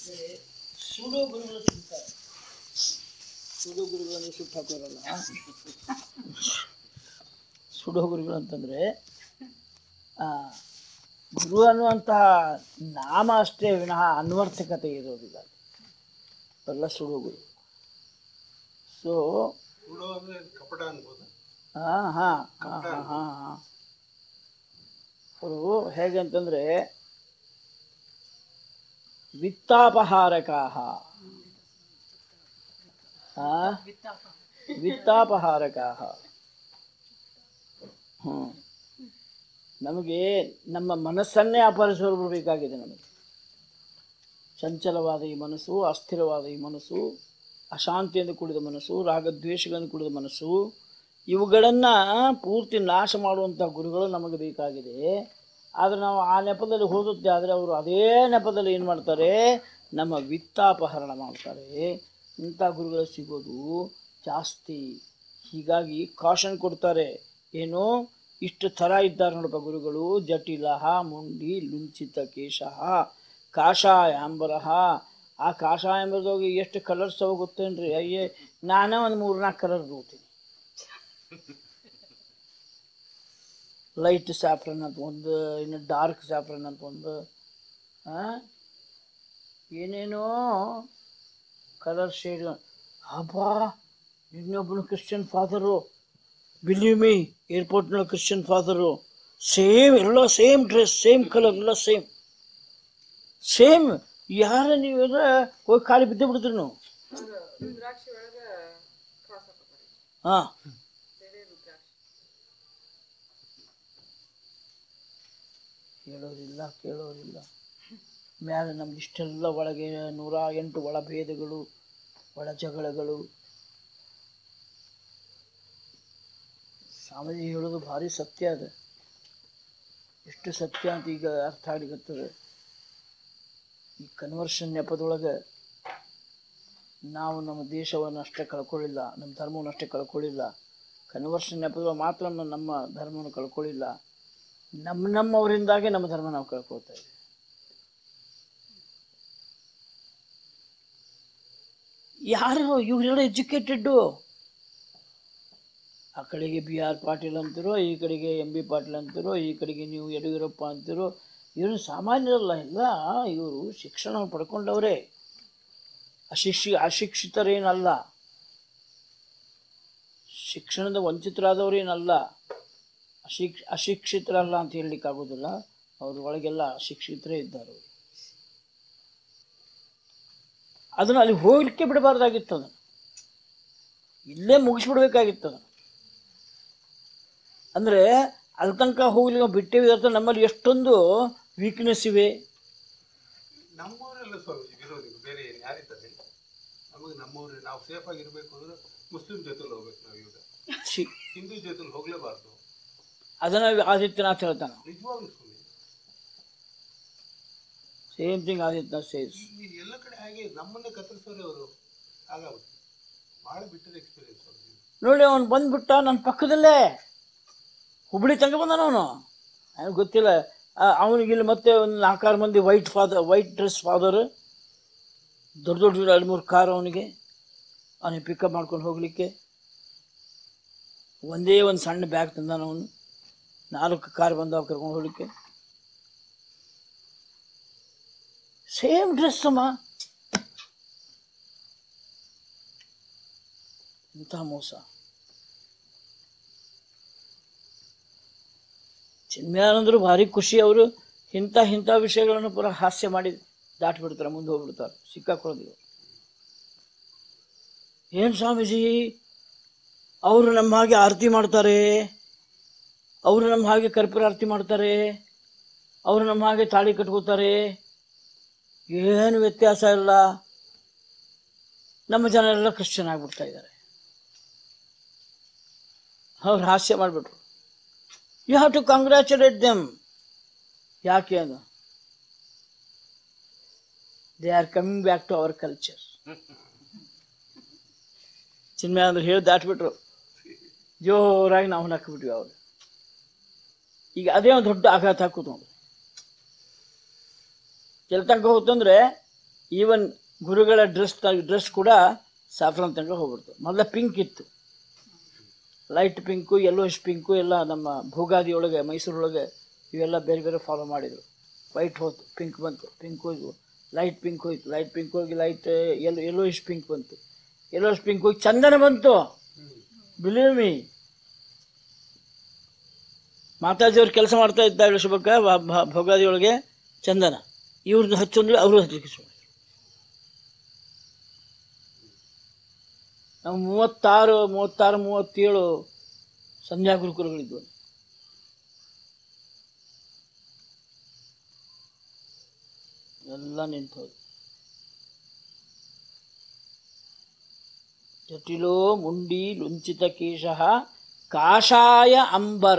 ಸುಡೋ ಗುರುಗಳು ಸುಡ್ತಾರೆ ಸುಡೋ ಗುರುಗಳು ಅಂದ್ರೆ ಸುಟ್ಟು ಹಾಕೋರಲ್ಲ ಸುಡೋ ಗುರುಗಳು ಅಂತಂದ್ರೆ ಆ, ಗುರು ಅನ್ನುವಂತಹ ನಾಮ ಅಷ್ಟೇ ವಿನಃ ಅನ್ವರ್ಥಕತೆ ಇರೋದಿಲ್ಲ ಎಲ್ಲ ಸುಡೋ ಗುರು ಸೊ ಸುಡೋ ಅಂದ್ರೆ ಕಪಟ ಅನ್ಬೋದ ಹಾ ಹಾ ಹಾ ಹಾ ಹಾ ಹಾ ಅವರು ಹೇಗೆ ಅಂತಂದ್ರೆ ವಿತ್ತಾಪಹಾರಕಾಹ ಆ? ವಿತ್ತಾಪಹಾರಕಾಹ ಹ್ಮ್ ನಮಗೆ ನಮ್ಮ ಮನಸ್ಸನ್ನೇ ಅಪಹರಿಸೋರು ಬೇಕಾಗಿದೆ ನಮಗೆ ಚಂಚಲವಾದ ಈ ಮನಸ್ಸು ಅಸ್ಥಿರವಾದ ಈ ಮನಸ್ಸು ಅಶಾಂತಿಯಿಂದ ಕೂಡಿದ ಮನಸ್ಸು ರಾಗದ್ವೇಷಗಳಿಂದ ಕೂಡಿದ ಮನಸ್ಸು ಇವುಗಳನ್ನು ಪೂರ್ತಿ ನಾಶ ಮಾಡುವಂಥ ಗುರುಗಳು ನಮಗೆ ಬೇಕಾಗಿದೆ ಆದರೆ ನಾವು ಆ ನೆಪದಲ್ಲಿ ಹೋಗುತ್ತೆ ಆದರೆ ಅವರು ಅದೇ ನೆಪದಲ್ಲಿ ಏನು ಮಾಡ್ತಾರೆ ನಮ್ಮ ವಿತ್ತಾಪಹರಣ ಮಾಡ್ತಾರೆ ಇಂಥ ಗುರುಗಳು ಸಿಗೋದು ಜಾಸ್ತಿ ಹೀಗಾಗಿ ಕಾಷನ್ ಕೊಡ್ತಾರೆ ಏನು ಇಷ್ಟು ಥರ ಇದ್ದಾರೆ ನೋಡಪ್ಪ ಗುರುಗಳು ಜಟಿಲಃ ಮುಂಡಿ ಲುಂಚಿತ ಕೇಶಃ ಕಾಷಾಯಾಂಬರಃ ಆ ಕಾಷಾಯಾಂಬರದೋಗಿ ಎಷ್ಟು ಕಲರ್ಸ್ ಅವ ಗೊತ್ತೇನ್ರಿ ಅಯ್ಯೇ ನಾನೇ ಒಂದು ಮೂರ್ನಾಲ್ಕು ಕಲರ್ ನೋಡ್ತೀನಿ ಲೈಟ್ ಸ್ಯಾಫ್ರನ್ ಅಂತ ಒಂದು ಇನ್ನು ಡಾರ್ಕ್ ಸ್ಯಾಫ್ರನ್ ಅಂತ ಒಂದು ಆ? ಏನೇನೋ ಕಲರ್ ಶೇಡ್ ಹಬ್ಬಾ ಇನ್ನೊಬ್ಬನು ಕ್ರಿಶ್ಚಿಯನ್ ಫಾದರು ಬಿಲೀವ್ ಮೀ ಏರ್ಪೋರ್ಟ್ನ ಕ್ರಿಶ್ಚಿಯನ್ ಫಾದರು ಸೇಮ್ ಎಲ್ಲ ಸೇಮ್ ಡ್ರೆಸ್ ಸೇಮ್ ಕಲರ್ ಎಲ್ಲ ಸೇಮ್ ಸೇಮ್ ಯಾರ ನೀವೆಲ್ಲ ಹೋಗಿ ಖಾಲಿ ಬಿದ್ದೇ ಬಿಡ್ತೀರಿ ನೀವು ಹಾಂ ಕೇಳೋರಿಲ್ಲ ಕೇಳೋರಿಲ್ಲ ಮ್ಯಾಲೆ ನಮ್ಗೆ ಇಷ್ಟೆಲ್ಲ ಒಳಗೆ ನೂರ ಎಂಟು ಒಳಭೇದಗಳು ಒಳ ಜಗಳಗಳು ಸ್ವಾಮೀಜಿ ಹೇಳೋದು ಭಾರಿ ಸತ್ಯ ಅದ ಎಷ್ಟು ಸತ್ಯ ಅಂತ ಈಗ ಅರ್ಥ ಆಗ್ಲಿಕತ್ತದ ಈ ಕನ್ವರ್ಷನ್ ನೆಪದೊಳಗೆ ನಾವು ನಮ್ಮ ದೇಶವನ್ನು ಅಷ್ಟೇ ಕಳ್ಕೊಳ್ಳಿಲ್ಲ ನಮ್ಮ ಧರ್ಮವನ್ನು ಅಷ್ಟೇ ಕಳ್ಕೊಳ್ಳಿಲ್ಲ ಕನ್ವರ್ಷನ್ ನೆಪದೊಳಗೆ ಮಾತ್ರ ನಾವು ನಮ್ಮ ಧರ್ಮವನ್ನು ಕಳ್ಕೊಳ್ಳಿಲ್ಲ ನಮ್ಮ ನಮ್ಮವರಿಂದಾಗೆ ನಮ್ಮ ಧರ್ಮ ನಾವು ಕಳ್ಕೊಳ್ತಾ ಇದ್ದೀವಿ ಯಾರು ಇವರೆಲ್ಲ ಎಜುಕೇಟೆಡ್ಡು ಆ ಕಡೆಗೆ ಬಿ ಆರ್ ಪಾಟೀಲ್ ಅಂತಿರೋ ಈ ಕಡೆಗೆ ಎಂ ಬಿ ಪಾಟೀಲ್ ಅಂತಿರೋ ಈ ಕಡೆಗೆ ನೀವು ಯಡಿಯೂರಪ್ಪ ಅಂತಿರೋ ಇವರು ಸಾಮಾನ್ಯರಲ್ಲ ಎಲ್ಲ ಇವರು ಶಿಕ್ಷಣ ಪಡ್ಕೊಂಡವರೇ ಅಶಿಕ್ಷಿ ಅಶಿಕ್ಷಿತರೇನಲ್ಲ ಶಿಕ್ಷಣದ ವಂಚಿತರಾದವರೇನಲ್ಲ ಅಶಿಕ್ಷ ಅಶಿಕ್ಷಿತರಲ್ಲ ಅಂತ ಹೇಳಲಿಕ್ಕೆ ಆಗೋದಿಲ್ಲ ಅವ್ರ ಒಳಗೆಲ್ಲ ಅಶಿಕ್ಷಿತರೇ ಇದ್ದಾರೆ ಅವ್ರು. ಅದನ್ನು ಅಲ್ಲಿ ಹೋಗ್ಲಿಕ್ಕೆ ಬಿಡಬಾರ್ದಾಗಿತ್ತು ಅದನ್ನು ಇಲ್ಲೇ ಮುಗಿಸ್ಬಿಡ್ಬೇಕಾಗಿತ್ತು ಅದನ್ನು ಅಂದರೆ ಅಲ್ಲಿ ತನಕ ಹೋಗ್ಲಿಕ್ಕೆ ನಾವು ಬಿಟ್ಟೇವಿ ಅರ್ಥ ನಮ್ಮಲ್ಲಿ ಎಷ್ಟೊಂದು ವೀಕ್ನೆಸ್ ಇವೆ ನಮ್ಮೂರೆಲ್ಲ ಸ್ವಾಮೀಜಿ ವಿರೋಧಿಗಳು ಬೇರೆ ಏನು ಯಾರಿದ್ದಾರೆ ನಮಗೆ ನಮ್ಮೂರು ನಾವು ಸೇಫ್ ಆಗಿರ್ಬೇಕು ಅಂದ್ರೆ ಮುಸ್ಲಿಂ ಜೊತೆಲಿ ಹೋಗ್ಬೇಕು ನಾವು ಇವಾಗ ಸಿ ಹಿಂದೂ ಜೊತೆಲಿ ಹೋಗ್ಲೇಬಾರ್ದು ಅದನ್ನು ಆದಿತ್ಯನಾಥ್ ಹೇಳ್ತಾನೆ ನಿಜವಾಗ್ಲೂ ಸ್ವಾಮಿ ಸೇಮ್ ಥಿಂಗ್ ಆದಿತ್ಯನಾಥ್ ಸೇಸ್ ಈ ಎಲ್ಲ ಕಡೆ ಹಾಗೆ ನಮ್ಮನ್ನೇ ಕತ್ತರಿಸೋರೆ ಅವರು ಆಗಾಗುತ್ತೆ ಭಾಳ ಬಿಟ್ಟದ ಎಕ್ಸ್ಪೀರಿಯನ್ಸ್ ಸ್ವಾಮೀಜಿ ನೋಡಿ ಅವನು ಬಂದ್ಬಿಟ್ಟ ನನ್ನ ಪಕ್ಕದಲ್ಲೇ ಹುಬ್ಳಿ ತನಕ ಬಂದಾನ ಅವನು ನನಗೆ ಗೊತ್ತಿಲ್ಲ ಅವನಿಗೆ ಇಲ್ಲಿ ಮತ್ತೆ ಒಂದು ನಾಲ್ಕಾರು ಮಂದಿ white father white dress father ದೊಡ್ಡ ದೊಡ್ಡ ಎರಡು ಮೂರು ಕಾರ್ ಅವನಿಗೆ ಅವನಿಗೆ ಪಿಕಪ್ ಮಾಡ್ಕೊಂಡು ಹೋಗಲಿಕ್ಕೆ ಒಂದೇ ಒಂದು ಸಣ್ಣ ಬ್ಯಾಗ್ ತಂದಾನ ಅವನು ನಾಲ್ಕು ಕಾರ್ ಬಂದಾವ ಕರ್ಕೊಂಡು ಹೋಗ್ಲಿಕ್ಕೆ ಸೇಮ್ ಡ್ರೆಸ್ ಅಮ್ಮ ಇಂಥ ಮೋಸ ಚಿನ್ಮಯಾನಂದರು ಭಾರಿ ಖುಷಿ ಅವರು ಇಂಥ ಇಂಥ ವಿಷಯಗಳನ್ನು ಪುರ ಹಾಸ್ಯ ಮಾಡಿ ದಾಟ್ಬಿಡ್ತಾರೆ ಮುಂದೆ ಹೋಗ್ಬಿಡ್ತಾರೆ ಸಿಕ್ಕಾಕೊಳ್ಳೋದಿಲ್ಲ ಏನು ಸ್ವಾಮೀಜಿ ಅವರು ನಮ್ಮ ಹಾಗೆ ಆರತಿ ಮಾಡ್ತಾರೆ ಅವರು ನಮ್ಮ ಹಾಗೆ ಕರ್ಪೂರ ಆರತಿ ಮಾಡ್ತಾರೆ ಅವರು ನಮ್ಮ ಹಾಗೆ ತಾಳಿ ಕಟ್ಕೋತಾರೆ ಏನು ವ್ಯತ್ಯಾಸ ಇಲ್ಲ ನಮ್ಮ ಜನರೆಲ್ಲ ಕ್ರಿಶ್ಚಿಯನ್ ಆಗಿಬಿಡ್ತಾ ಇದ್ದಾರೆ ಅವ್ರು ಹಾಸ್ಯ ಮಾಡಿಬಿಟ್ರು you have to congratulate them ಯಾಕೆ ಅದು they are coming back to our culture Chinmaya ಅಂದ್ರೆ ಹೇಳಿ ದಾಟ್ಬಿಟ್ರು ಜೋರಾಗಿ ನಾವು ಹಾಕಿಬಿಟ್ವಿ ಅವ್ರು ಈಗ ಅದೇ ಒಂದು ದೊಡ್ಡ ಆಘಾತ ಹಾಕೋದು ನೋಡಿ ಎಲ್ಲಿ ತನಕ ಹೋಗ್ತಂದ್ರೆ ಈವನ್ ಗುರುಗಳ ಡ್ರೆಸ್ ಡ್ರೆಸ್ ಕೂಡ ಸಾಫ್ರಾನ್ ತನಕ ಹೋಗ್ಬಿಡ್ತು ಮೊದಲ ಪಿಂಕ್ ಇತ್ತು ಲೈಟ್ ಪಿಂಕು ಯೆಲ್ಲೋಯಿಶ್ ಪಿಂಕು ಎಲ್ಲ ನಮ್ಮ ಭೋಗಾದಿ ಒಳಗೆ ಮೈಸೂರೊಳಗೆ ಇವೆಲ್ಲ ಬೇರೆ ಬೇರೆ ಫಾಲೋ ಮಾಡಿದರು ವೈಟ್ ಹೋಯ್ತು ಪಿಂಕ್ ಬಂತು ಪಿಂಕ್ ಹೋಯ್ತು ಲೈಟ್ ಪಿಂಕ್ ಹೋಯ್ತು ಲೈಟ್ ಪಿಂಕ್ ಹೋಗಿ ಲೈಟ್ ಎಲ್ಲೋ ಯೆಲ್ಲೋಯಿಶ್ ಪಿಂಕ್ ಬಂತು ಯೆಲ್ಲೋಯಿಶ್ ಪಿಂಕ್ ಹೋಗಿ ಚಂದನ ಬಂತು ಬಿಲೀವ್ ಮೀ ಮಾತಾಜಿಯವ್ರು ಕೆಲಸ ಮಾಡ್ತಾ ಇದ್ದಾಗ ಶುಭಕ್ಕ ಭೋಗಾದಿ ಒಳಗೆ ಚಂದನ ಇವ್ರದ್ದು ಹಚ್ಚೊಂದ್ರೆ ಅವರು ಹಚ್ಚಲಿಕ್ಕೆ ಶುರು ಮಾಡಿದ್ರು. ನಾವು ಮೂವತ್ತಾರು ಮೂವತ್ತಾರು ಮೂವತ್ತೇಳು ಸಂಧ್ಯಾ ಗುರುಕುಲಗಳಿದ್ವು ಎಲ್ಲ ನಿಂತು ಹೋದ್ರು ಜಟಿಲೋ ಮುಂಡಿ ಲುಂಚಿತ ಕೇಶ ಕಾಷಾಯ ಅಂಬರ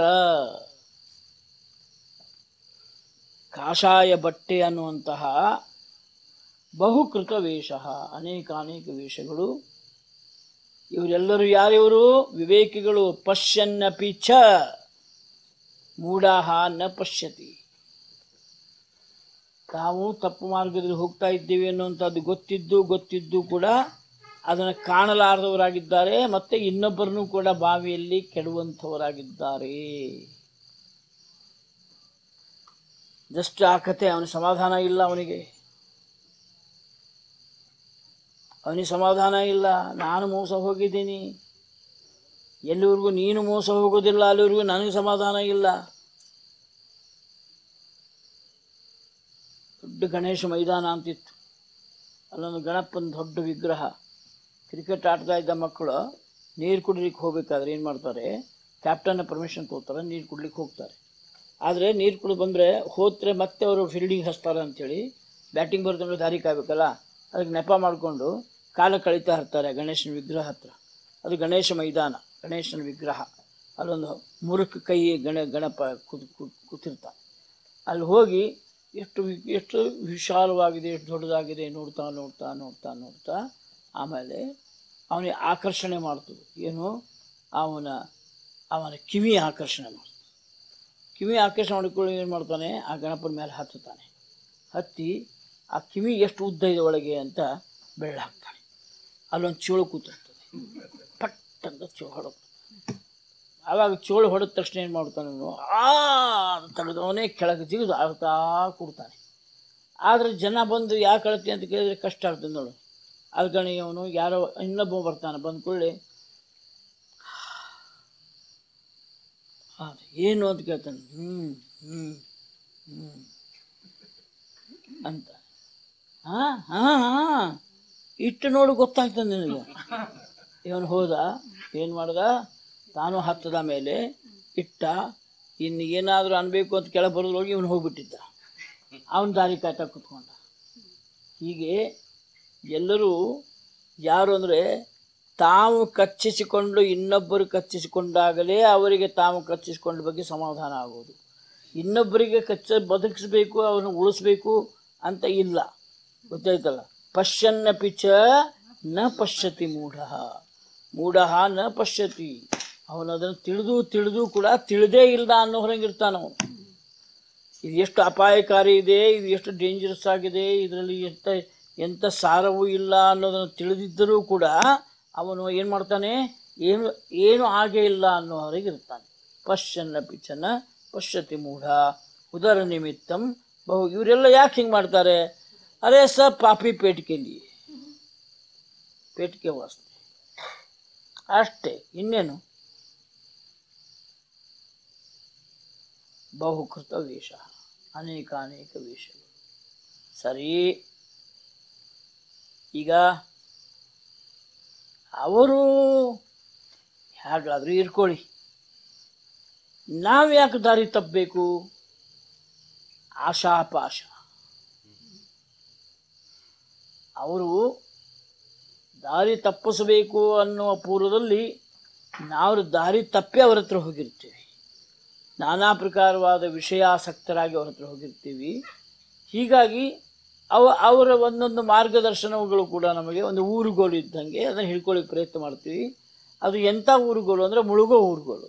ಕಾಷಾಯ ಬಟ್ಟೆ ಅನ್ನುವಂತಹ ಬಹುಕೃತ ವೇಷ ಅನೇಕ ಅನೇಕ ವೇಷಗಳು ಇವರೆಲ್ಲರೂ ಯಾರಿವರು ವಿವೇಕಿಗಳು ಪಶ್ಯನ್ನಪಿ ಚ ಮೂಢಾಹ ನ ಪಶ್ಯತಿ ತಾವು ತಪ್ಪು ಮಾರ್ಗದಲ್ಲಿ ಹೋಗ್ತಾ ಇದ್ದೀವಿ ಅನ್ನುವಂಥದ್ದು ಗೊತ್ತಿದ್ದು ಗೊತ್ತಿದ್ದು ಕೂಡ ಅದನ್ನು ಕಾಣಲಾರದವರಾಗಿದ್ದಾರೆ ಮತ್ತೆ ಇನ್ನೊಬ್ಬರನ್ನು ಕೂಡ ಬಾವಿಯಲ್ಲಿ ಕೆಡುವಂಥವರಾಗಿದ್ದಾರೆ ಜಸ್ಟ್ ಆ ಕತೆ ಅವನ ಸಮಾಧಾನ ಇಲ್ಲ ಅವನಿಗೆ ಅವನಿಗೆ ಸಮಾಧಾನ ಇಲ್ಲ ನಾನು ಮೋಸ ಹೋಗಿದ್ದೀನಿ ಎಲ್ಲಿವರೆಗೂ ನೀನು ಮೋಸ ಹೋಗೋದಿಲ್ಲ ಅಲ್ಲಿವರೆಗೂ ನನಗೆ ಸಮಾಧಾನ ಇಲ್ಲ ದೊಡ್ಡ ಗಣೇಶ ಮೈದಾನ ಅಂತಿತ್ತು ಅಲ್ಲೊಂದು ಗಣಪನ ದೊಡ್ಡ ವಿಗ್ರಹ ಕ್ರಿಕೆಟ್ ಆಡ್ತಾ ಇದ್ದ ಮಕ್ಕಳು ನೀರು ಕುಡಿಲಿಕ್ಕೆ ಹೋಗ್ಬೇಕಾದ್ರೆ ಏನು ಮಾಡ್ತಾರೆ ಕ್ಯಾಪ್ಟನ್ನ ಪರ್ಮಿಷನ್ ತಗೋತಾರೆ ನೀರು ಕುಡ್ಲಿಕ್ಕೆ ಹೋಗ್ತಾರೆ ಆದರೆ ನೀರು ಕುಡಿದು ಬಂದರೆ ಹೋದರೆ ಮತ್ತೆ ಅವರು ಫೀಲ್ಡಿಂಗ್ ಹಚ್ತಾರೆ ಅಂಥೇಳಿ ಬ್ಯಾಟಿಂಗ್ ಬರ್ತಂದ್ರೆ ದಾರಿ ಕಾಯ್ಬೇಕಲ್ಲ ಅದಕ್ಕೆ ನೆಪ ಮಾಡಿಕೊಂಡು ಕಾಲ ಕಳೀತಾ ಇರ್ತಾರೆ ಗಣೇಶನ ವಿಗ್ರಹ ಹತ್ರ ಅದು ಗಣೇಶ ಮೈದಾನ ಗಣೇಶನ ವಿಗ್ರಹ ಅಲ್ಲೊಂದು ಮುರುಕು ಕೈ ಗಣ ಗಣಪ ಕೂತ್ ಕೂತ್- ಕೂತಿರ್ತಾನೆ ಅಲ್ಲಿ ಹೋಗಿ ಎಷ್ಟು ವಿ- ಎಷ್ಟು ವಿಶಾಲವಾಗಿದೆ ಎಷ್ಟು ದೊಡ್ಡದಾಗಿದೆ ನೋಡ್ತಾ ನೋಡ್ತಾ ನೋಡ್ತಾ ನೋಡ್ತಾ ಆಮೇಲೆ ಅವನಿಗೆ ಆಕರ್ಷಣೆ ಮಾಡ್ತದೆ ಏನು ಅವನ ಅವನ ಕಿವಿ ಆಕರ್ಷಣೆ ಮಾಡ್ತದೆ ಕಿವಿ ಆಕರ್ಷಣೆ ಮಾಡಿಕೊಳ್ಳಿ ಏನು ಮಾಡ್ತಾನೆ ಆ ಗಣಪನ ಮೇಲೆ ಹತ್ತುತ್ತಾನೆ ಹತ್ತಿ ಆ ಕಿವಿ ಎಷ್ಟು ಉದ್ದ ಇದೆ ಒಳಗೆ ಅಂತ ಬೆಳ್ಳ ಹಾಕ್ತಾನೆ ಅಲ್ಲೊಂದು ಚೋಳು ಕೂತಿರ್ತದೆ ಪಟ್ ಅಂತ ಚೋಳು ಹೊಡೋದು ಆವಾಗ ಚೋಳು ಹೊಡೆದ ತಕ್ಷಣ ಏನು ಮಾಡ್ತಾನೆ ಅವನು ಆ ಅಂತ ತೆಗೆದವನೇ ಕೆಳಗೆ ಜಿಗಿದು ಆಡ್ತಾ ಕೂಡ್ತಾನೆ ಆದರೆ ಜನ ಬಂದು ಯಾಕೆ ಅಳತಿ ಅಂತ ಕೇಳಿದ್ರೆ ಕಷ್ಟ ಆಗ್ತದೆ ನೋಡು ಅದಕ್ಕೆ ಅವನು ಯಾರೋ ಇನ್ನೊಬ್ಬ ಬರ್ತಾನೆ ಬಂದ ಕೂಡಲೇ ಏನು ಅಂತ ಕೇಳ್ತಾನೆ ಹ್ಞೂ ಹ್ಞೂ ಹ್ಞೂ ಅಂತ ಹಾಂ ಹಾಂ ಹಾಂ ಇಟ್ಟು ನೋಡು ಗೊತ್ತಾಗ್ತದೆ ನಿನಗೆ ಇವನು ಹೋದ ಏನು ಮಾಡ್ದ ತಾನು ಹತ್ತದ ಮೇಲೆ ಇಟ್ಟ ಇನ್ನು ಏನಾದರೂ ಅನ್ಬೇಕು ಅಂತ ಕೆಳಗೆ ಬರೋದ್ರೊಳಗೆ ಇವನು ಹೋಗ್ಬಿಟ್ಟಿದ್ದ ಅವನ ದಾರಿ ಕಾಯ್ತಾ ಕುತ್ಕೊಂಡ ಹೀಗೆ ಎಲ್ಲರೂ ಯಾರು ಅಂದರೆ ತಾವು ಕಚ್ಚಿಸಿಕೊಂಡು ಇನ್ನೊಬ್ಬರು ಕಚ್ಚಿಸಿಕೊಂಡಾಗಲೇ ಅವರಿಗೆ ತಾವು ಕಚ್ಚಿಸಿಕೊಂಡ ಬಗ್ಗೆ ಸಮಾಧಾನ ಆಗೋದು ಇನ್ನೊಬ್ಬರಿಗೆ ಕಚ್ಚ ಬದುಕಿಸ್ಬೇಕು ಅವನು ಉಳಿಸ್ಬೇಕು ಅಂತ ಇಲ್ಲ ಗೊತ್ತಾಯ್ತಲ್ಲ ಪಶ್ಯನ್ನಪಿ ಚ ನ ಪಶ್ಯತಿ ಮೂಢ ಮೂಢ ನ ಪಶ್ಯತಿ ಅವನು ಅದನ್ನು ತಿಳಿದು ತಿಳಿದು ಕೂಡ ತಿಳಿದೇ ಇಲ್ದ ಅನ್ನೋ ಹೊರಂಗಿರ್ತಾನ ಅವನು ಇದು ಎಷ್ಟು ಅಪಾಯಕಾರಿ ಇದೆ ಇದು ಎಷ್ಟು ಡೇಂಜರಸ್ ಆಗಿದೆ ಇದರಲ್ಲಿ ಎಂಥ ಎಂಥ ಸಾರವೂ ಇಲ್ಲ ಅನ್ನೋದನ್ನು ತಿಳಿದಿದ್ದರೂ ಕೂಡ ಅವನು ಏನು ಮಾಡ್ತಾನೆ ಏನು ಏನು ಆಗೇ ಇಲ್ಲ ಅನ್ನೋ ಹೊರಗೆ ಇರ್ತಾನೆ ಪಶ್ಯನ್ನ ಪಿಚನ ಪಶ್ಯತಿ ಮೂಢ ಉದರ ನಿಮಿತ್ತಂ ಬಹು ಇವರೆಲ್ಲ ಯಾಕೆ ಹಿಂಗೆ ಮಾಡ್ತಾರೆ ಅರೆ ಸ ಪಾಪಿ ಪೇಟಿಕೆ लिए ಪೇಟಿಕೆ ವಾಸ್ತೆ ಅಷ್ಟೇ ಇನ್ನೇನು ಬಹುಕೃತ ವೇಷ ಅನೇಕ ಅನೇಕ ವೇಷಗಳು ಸರಿ ಈಗ ಅವರು ಹೇಗಾದರೂ ಇರ್ಕೊಳ್ಳಿ ನಾವು ಯಾಕೆ ದಾರಿ ತಪ್ಪಬೇಕು ಆಶಾಪಾಶ ಅವರು ದಾರಿ ತಪ್ಪಿಸಬೇಕು ಅನ್ನುವ ಪೂರ್ವದಲ್ಲಿ ನಾವು ದಾರಿ ತಪ್ಪಿ ಅವರ ಹತ್ರ ಹೋಗಿರ್ತೀವಿ ನಾನಾ ಪ್ರಕಾರವಾದ ವಿಷಯಾಸಕ್ತರಾಗಿ ಅವ್ರ ಹತ್ರ ಹೋಗಿರ್ತೀವಿ ಹೀಗಾಗಿ ಅವ ಅವರ ಒಂದೊಂದು ಮಾರ್ಗದರ್ಶನಗಳು ಕೂಡ ನಮಗೆ ಒಂದು ಊರುಗೋಲು ಇದ್ದಂಗೆ ಅದನ್ನು ಹಿಡ್ಕೊಳ್ಳಿಕ್ಕೆ ಪ್ರಯತ್ನ ಮಾಡ್ತೀವಿ ಅದು ಎಂಥ ಊರುಗೋಲು ಅಂದರೆ ಮುಳುಗೋ ಊರುಗೋಲು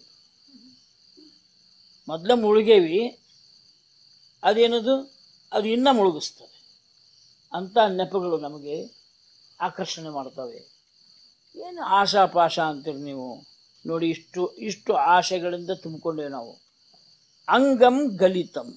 ಮೊದಲೇ ಮುಳುಗೇವಿ ಅದೇನದು ಅದು ಇನ್ನೂ ಮುಳುಗಿಸ್ತದೆ ಅಂಥ ನೆಪಗಳು ನಮಗೆ ಆಕರ್ಷಣೆ ಮಾಡ್ತವೆ ಏನು ಆಶಾಪಾಶ ಅಂತೀರಿ ನೀವು ನೋಡಿ ಇಷ್ಟು ಇಷ್ಟು ಆಶೆಗಳಿಂದ ತುಂಬಿಕೊಂಡೇವೆ ನಾವು ಅಂಗಂ ಗಲಿತಂ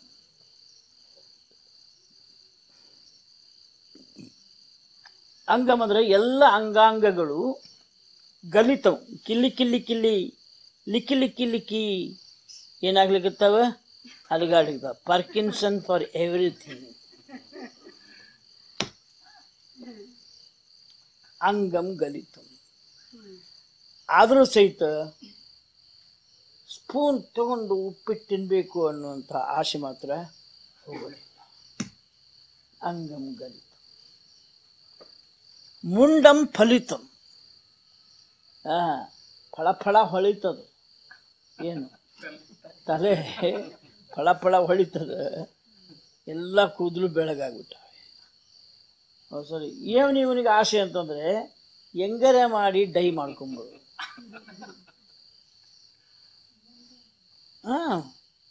ಅಂಗಂ ಅಂದರೆ ಎಲ್ಲ ಅಂಗಾಂಗಗಳು ಗಲಿತವು ಕಿಲ್ಲಿ ಕಿಲ್ಲಿ ಕಿಲ್ಲಿ ಲಿಕ್ಕಿ ಲಿಕ್ಕಿ ಲಿಕ್ಕಿ ಏನಾಗ್ಲಿಕ್ಕತ್ತವ ಅಲಗಾಡ್ಲಿಕ್ಕತ್ತವ ಪಾರ್ಕಿನ್ಸನ್ ಫಾರ್ ಎವ್ರಿಥಿಂಗ್ ಅಂಗಂ ಗಲಿತಂ ಆದರೂ ಸಹಿತ ಸ್ಪೂನ್ ತಗೊಂಡು ಉಪ್ಪಿಟ್ಟು ತಿನ್ನಬೇಕು ಅನ್ನುವಂಥ ಆಸೆ ಮಾತ್ರ ಹೋಗಲಿಲ್ಲ ಅಂಗಂ ಗಲಿತಂ ಮುಂಡಂ ಫಲಿತಂ ಆ, ಫಳ ಫಳ ಹೊಳಿತದ ಏನು ತಲೆ ಫಳ ಫಳ ಹೊಳಿತದ ಎಲ್ಲ ಕೂದಲು ಬೆಳಗಾಗ್ಬಿಟ್ಟವೆ ಹೌದು ಸರಿ ಏನು ಇವನಿಗೆ ಆಸೆ ಅಂತಂದರೆ ಹೆಂಗರೆ ಮಾಡಿ ಡೈ ಮಾಡ್ಕೊಂಬೋದು ಹಾಂ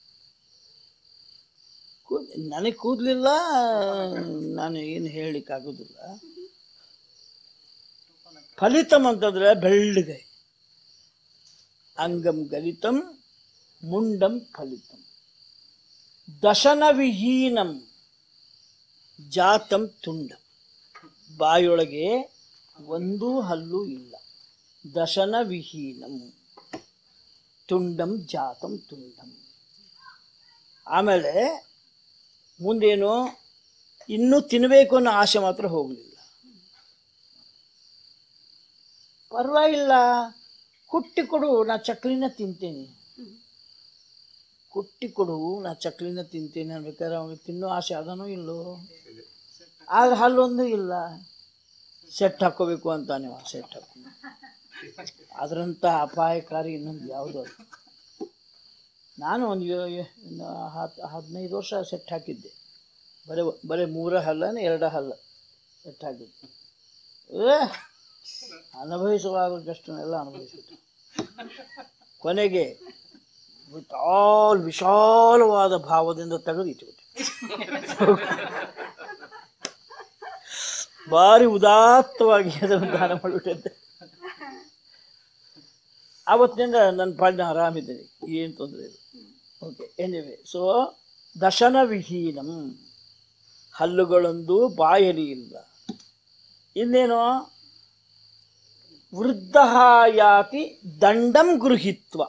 ಕೂದ್ ನನಗೆ ಕೂದಲಿಲ್ಲ ನಾನು ಏನು ಹೇಳಲಿಕ್ಕಾಗೋದಿಲ್ಲ ಫಲಿತಂ ಅಂತಂದ್ರೆ ಬೆಳ್ಳಗೆ ಅಂಗಂ ಗಲಿತಂ ಮುಂಡಂ ಫಲಿತಂ ದಶನ ವಿಹೀನಂ ಜಾತಂ ತುಂಡಂ ಬಾಯೊಳಗೆ ಒಂದೂ ಹಲ್ಲು ಇಲ್ಲ ದಶನ ವಿಹೀನಂ ತುಂಡಂ ಜಾತಂ ತುಂಡಂ ಆಮೇಲೆ ಮುಂದೇನು ಇನ್ನೂ ತಿನ್ನಬೇಕು ಅನ್ನೋ ಆಸೆ ಮಾತ್ರ ಹೋಗಲಿಲ್ಲ ಪರವಾಗಿಲ್ಲ ಕುಟ್ಟಿ ಕೊಡು ನಾ ಚಕ್ಲಿನ ತಿಂತೇನೆ ಕುಟ್ಟಿ ಕೊಡು ನಾ ಚಕ್ಲಿನ ತಿಂತೇನೆ ಅನ್ಬೇಕಾದ್ರೆ ಅವನಿಗೆ ತಿನ್ನೋ ಆಸೆ ಅದನೋ ಇಲ್ಲೋ ಆದ್ರೆ ಹಲ್ಲೊಂದು ಇಲ್ಲ ಸೆಟ್ ಹಾಕೋಬೇಕು ಅಂತಾನೆ ಅವ ಸೆಟ್ ಹಾಕೋ ಅದರಂಥ ಅಪಾಯಕಾರಿ ಇನ್ನೊಂದು ಯಾವುದು ಅಲ್ಲ. ನಾನು ಒಂದು ಯೋ- ಯೋ- ಒಂದು ಹತ್ತು ಹದಿನೈದು ವರ್ಷ ಸೆಟ್ ಹಾಕಿದ್ದೆ ಬರೀ ಬರೀ ಮೂರ ಹಲ್ಲನ ಎರಡ ಹಲ್ಲ ಸೆಟ್ ಹಾಕಿದ್ದೆ ಏ ಅನುಭವಿಸುವಾಗಷ್ಟನ್ನೆಲ್ಲ ಅನುಭವಿಸಿತು ಕೊನೆಗೆ ವಿತ್ ಆಲ್ ವಿಶಾಲವಾದ ಭಾವದಿಂದ ತೆಗೆದು ಇಟ್ಟುಬಿಟ್ಟೆ ಭಾರಿ ಉದಾತ್ತವಾಗಿ ಅದನ್ನು ದಾನ ಮಾಡಿಬಿಟ್ಟಿದ್ದೆ ಆವತ್ತಿನಿಂದ ನನ್ನ ಪಾಡಿನ ಆರಾಮಿದ್ದೀನಿ ಏನು ತೊಂದರೆ ಇಲ್ಲ ಓಕೆ ಎನಿವೆ ಸೊ ದಶನ ವಿಹೀನಂ ಹಲ್ಲುಗಳೊಂದು ಬಾಯಲಿ ಇಲ್ಲ ಇನ್ನೇನು ವೃದ್ಧ ಯಾತಿ ದಂಡಂ ಗೃಹಿತ್ವ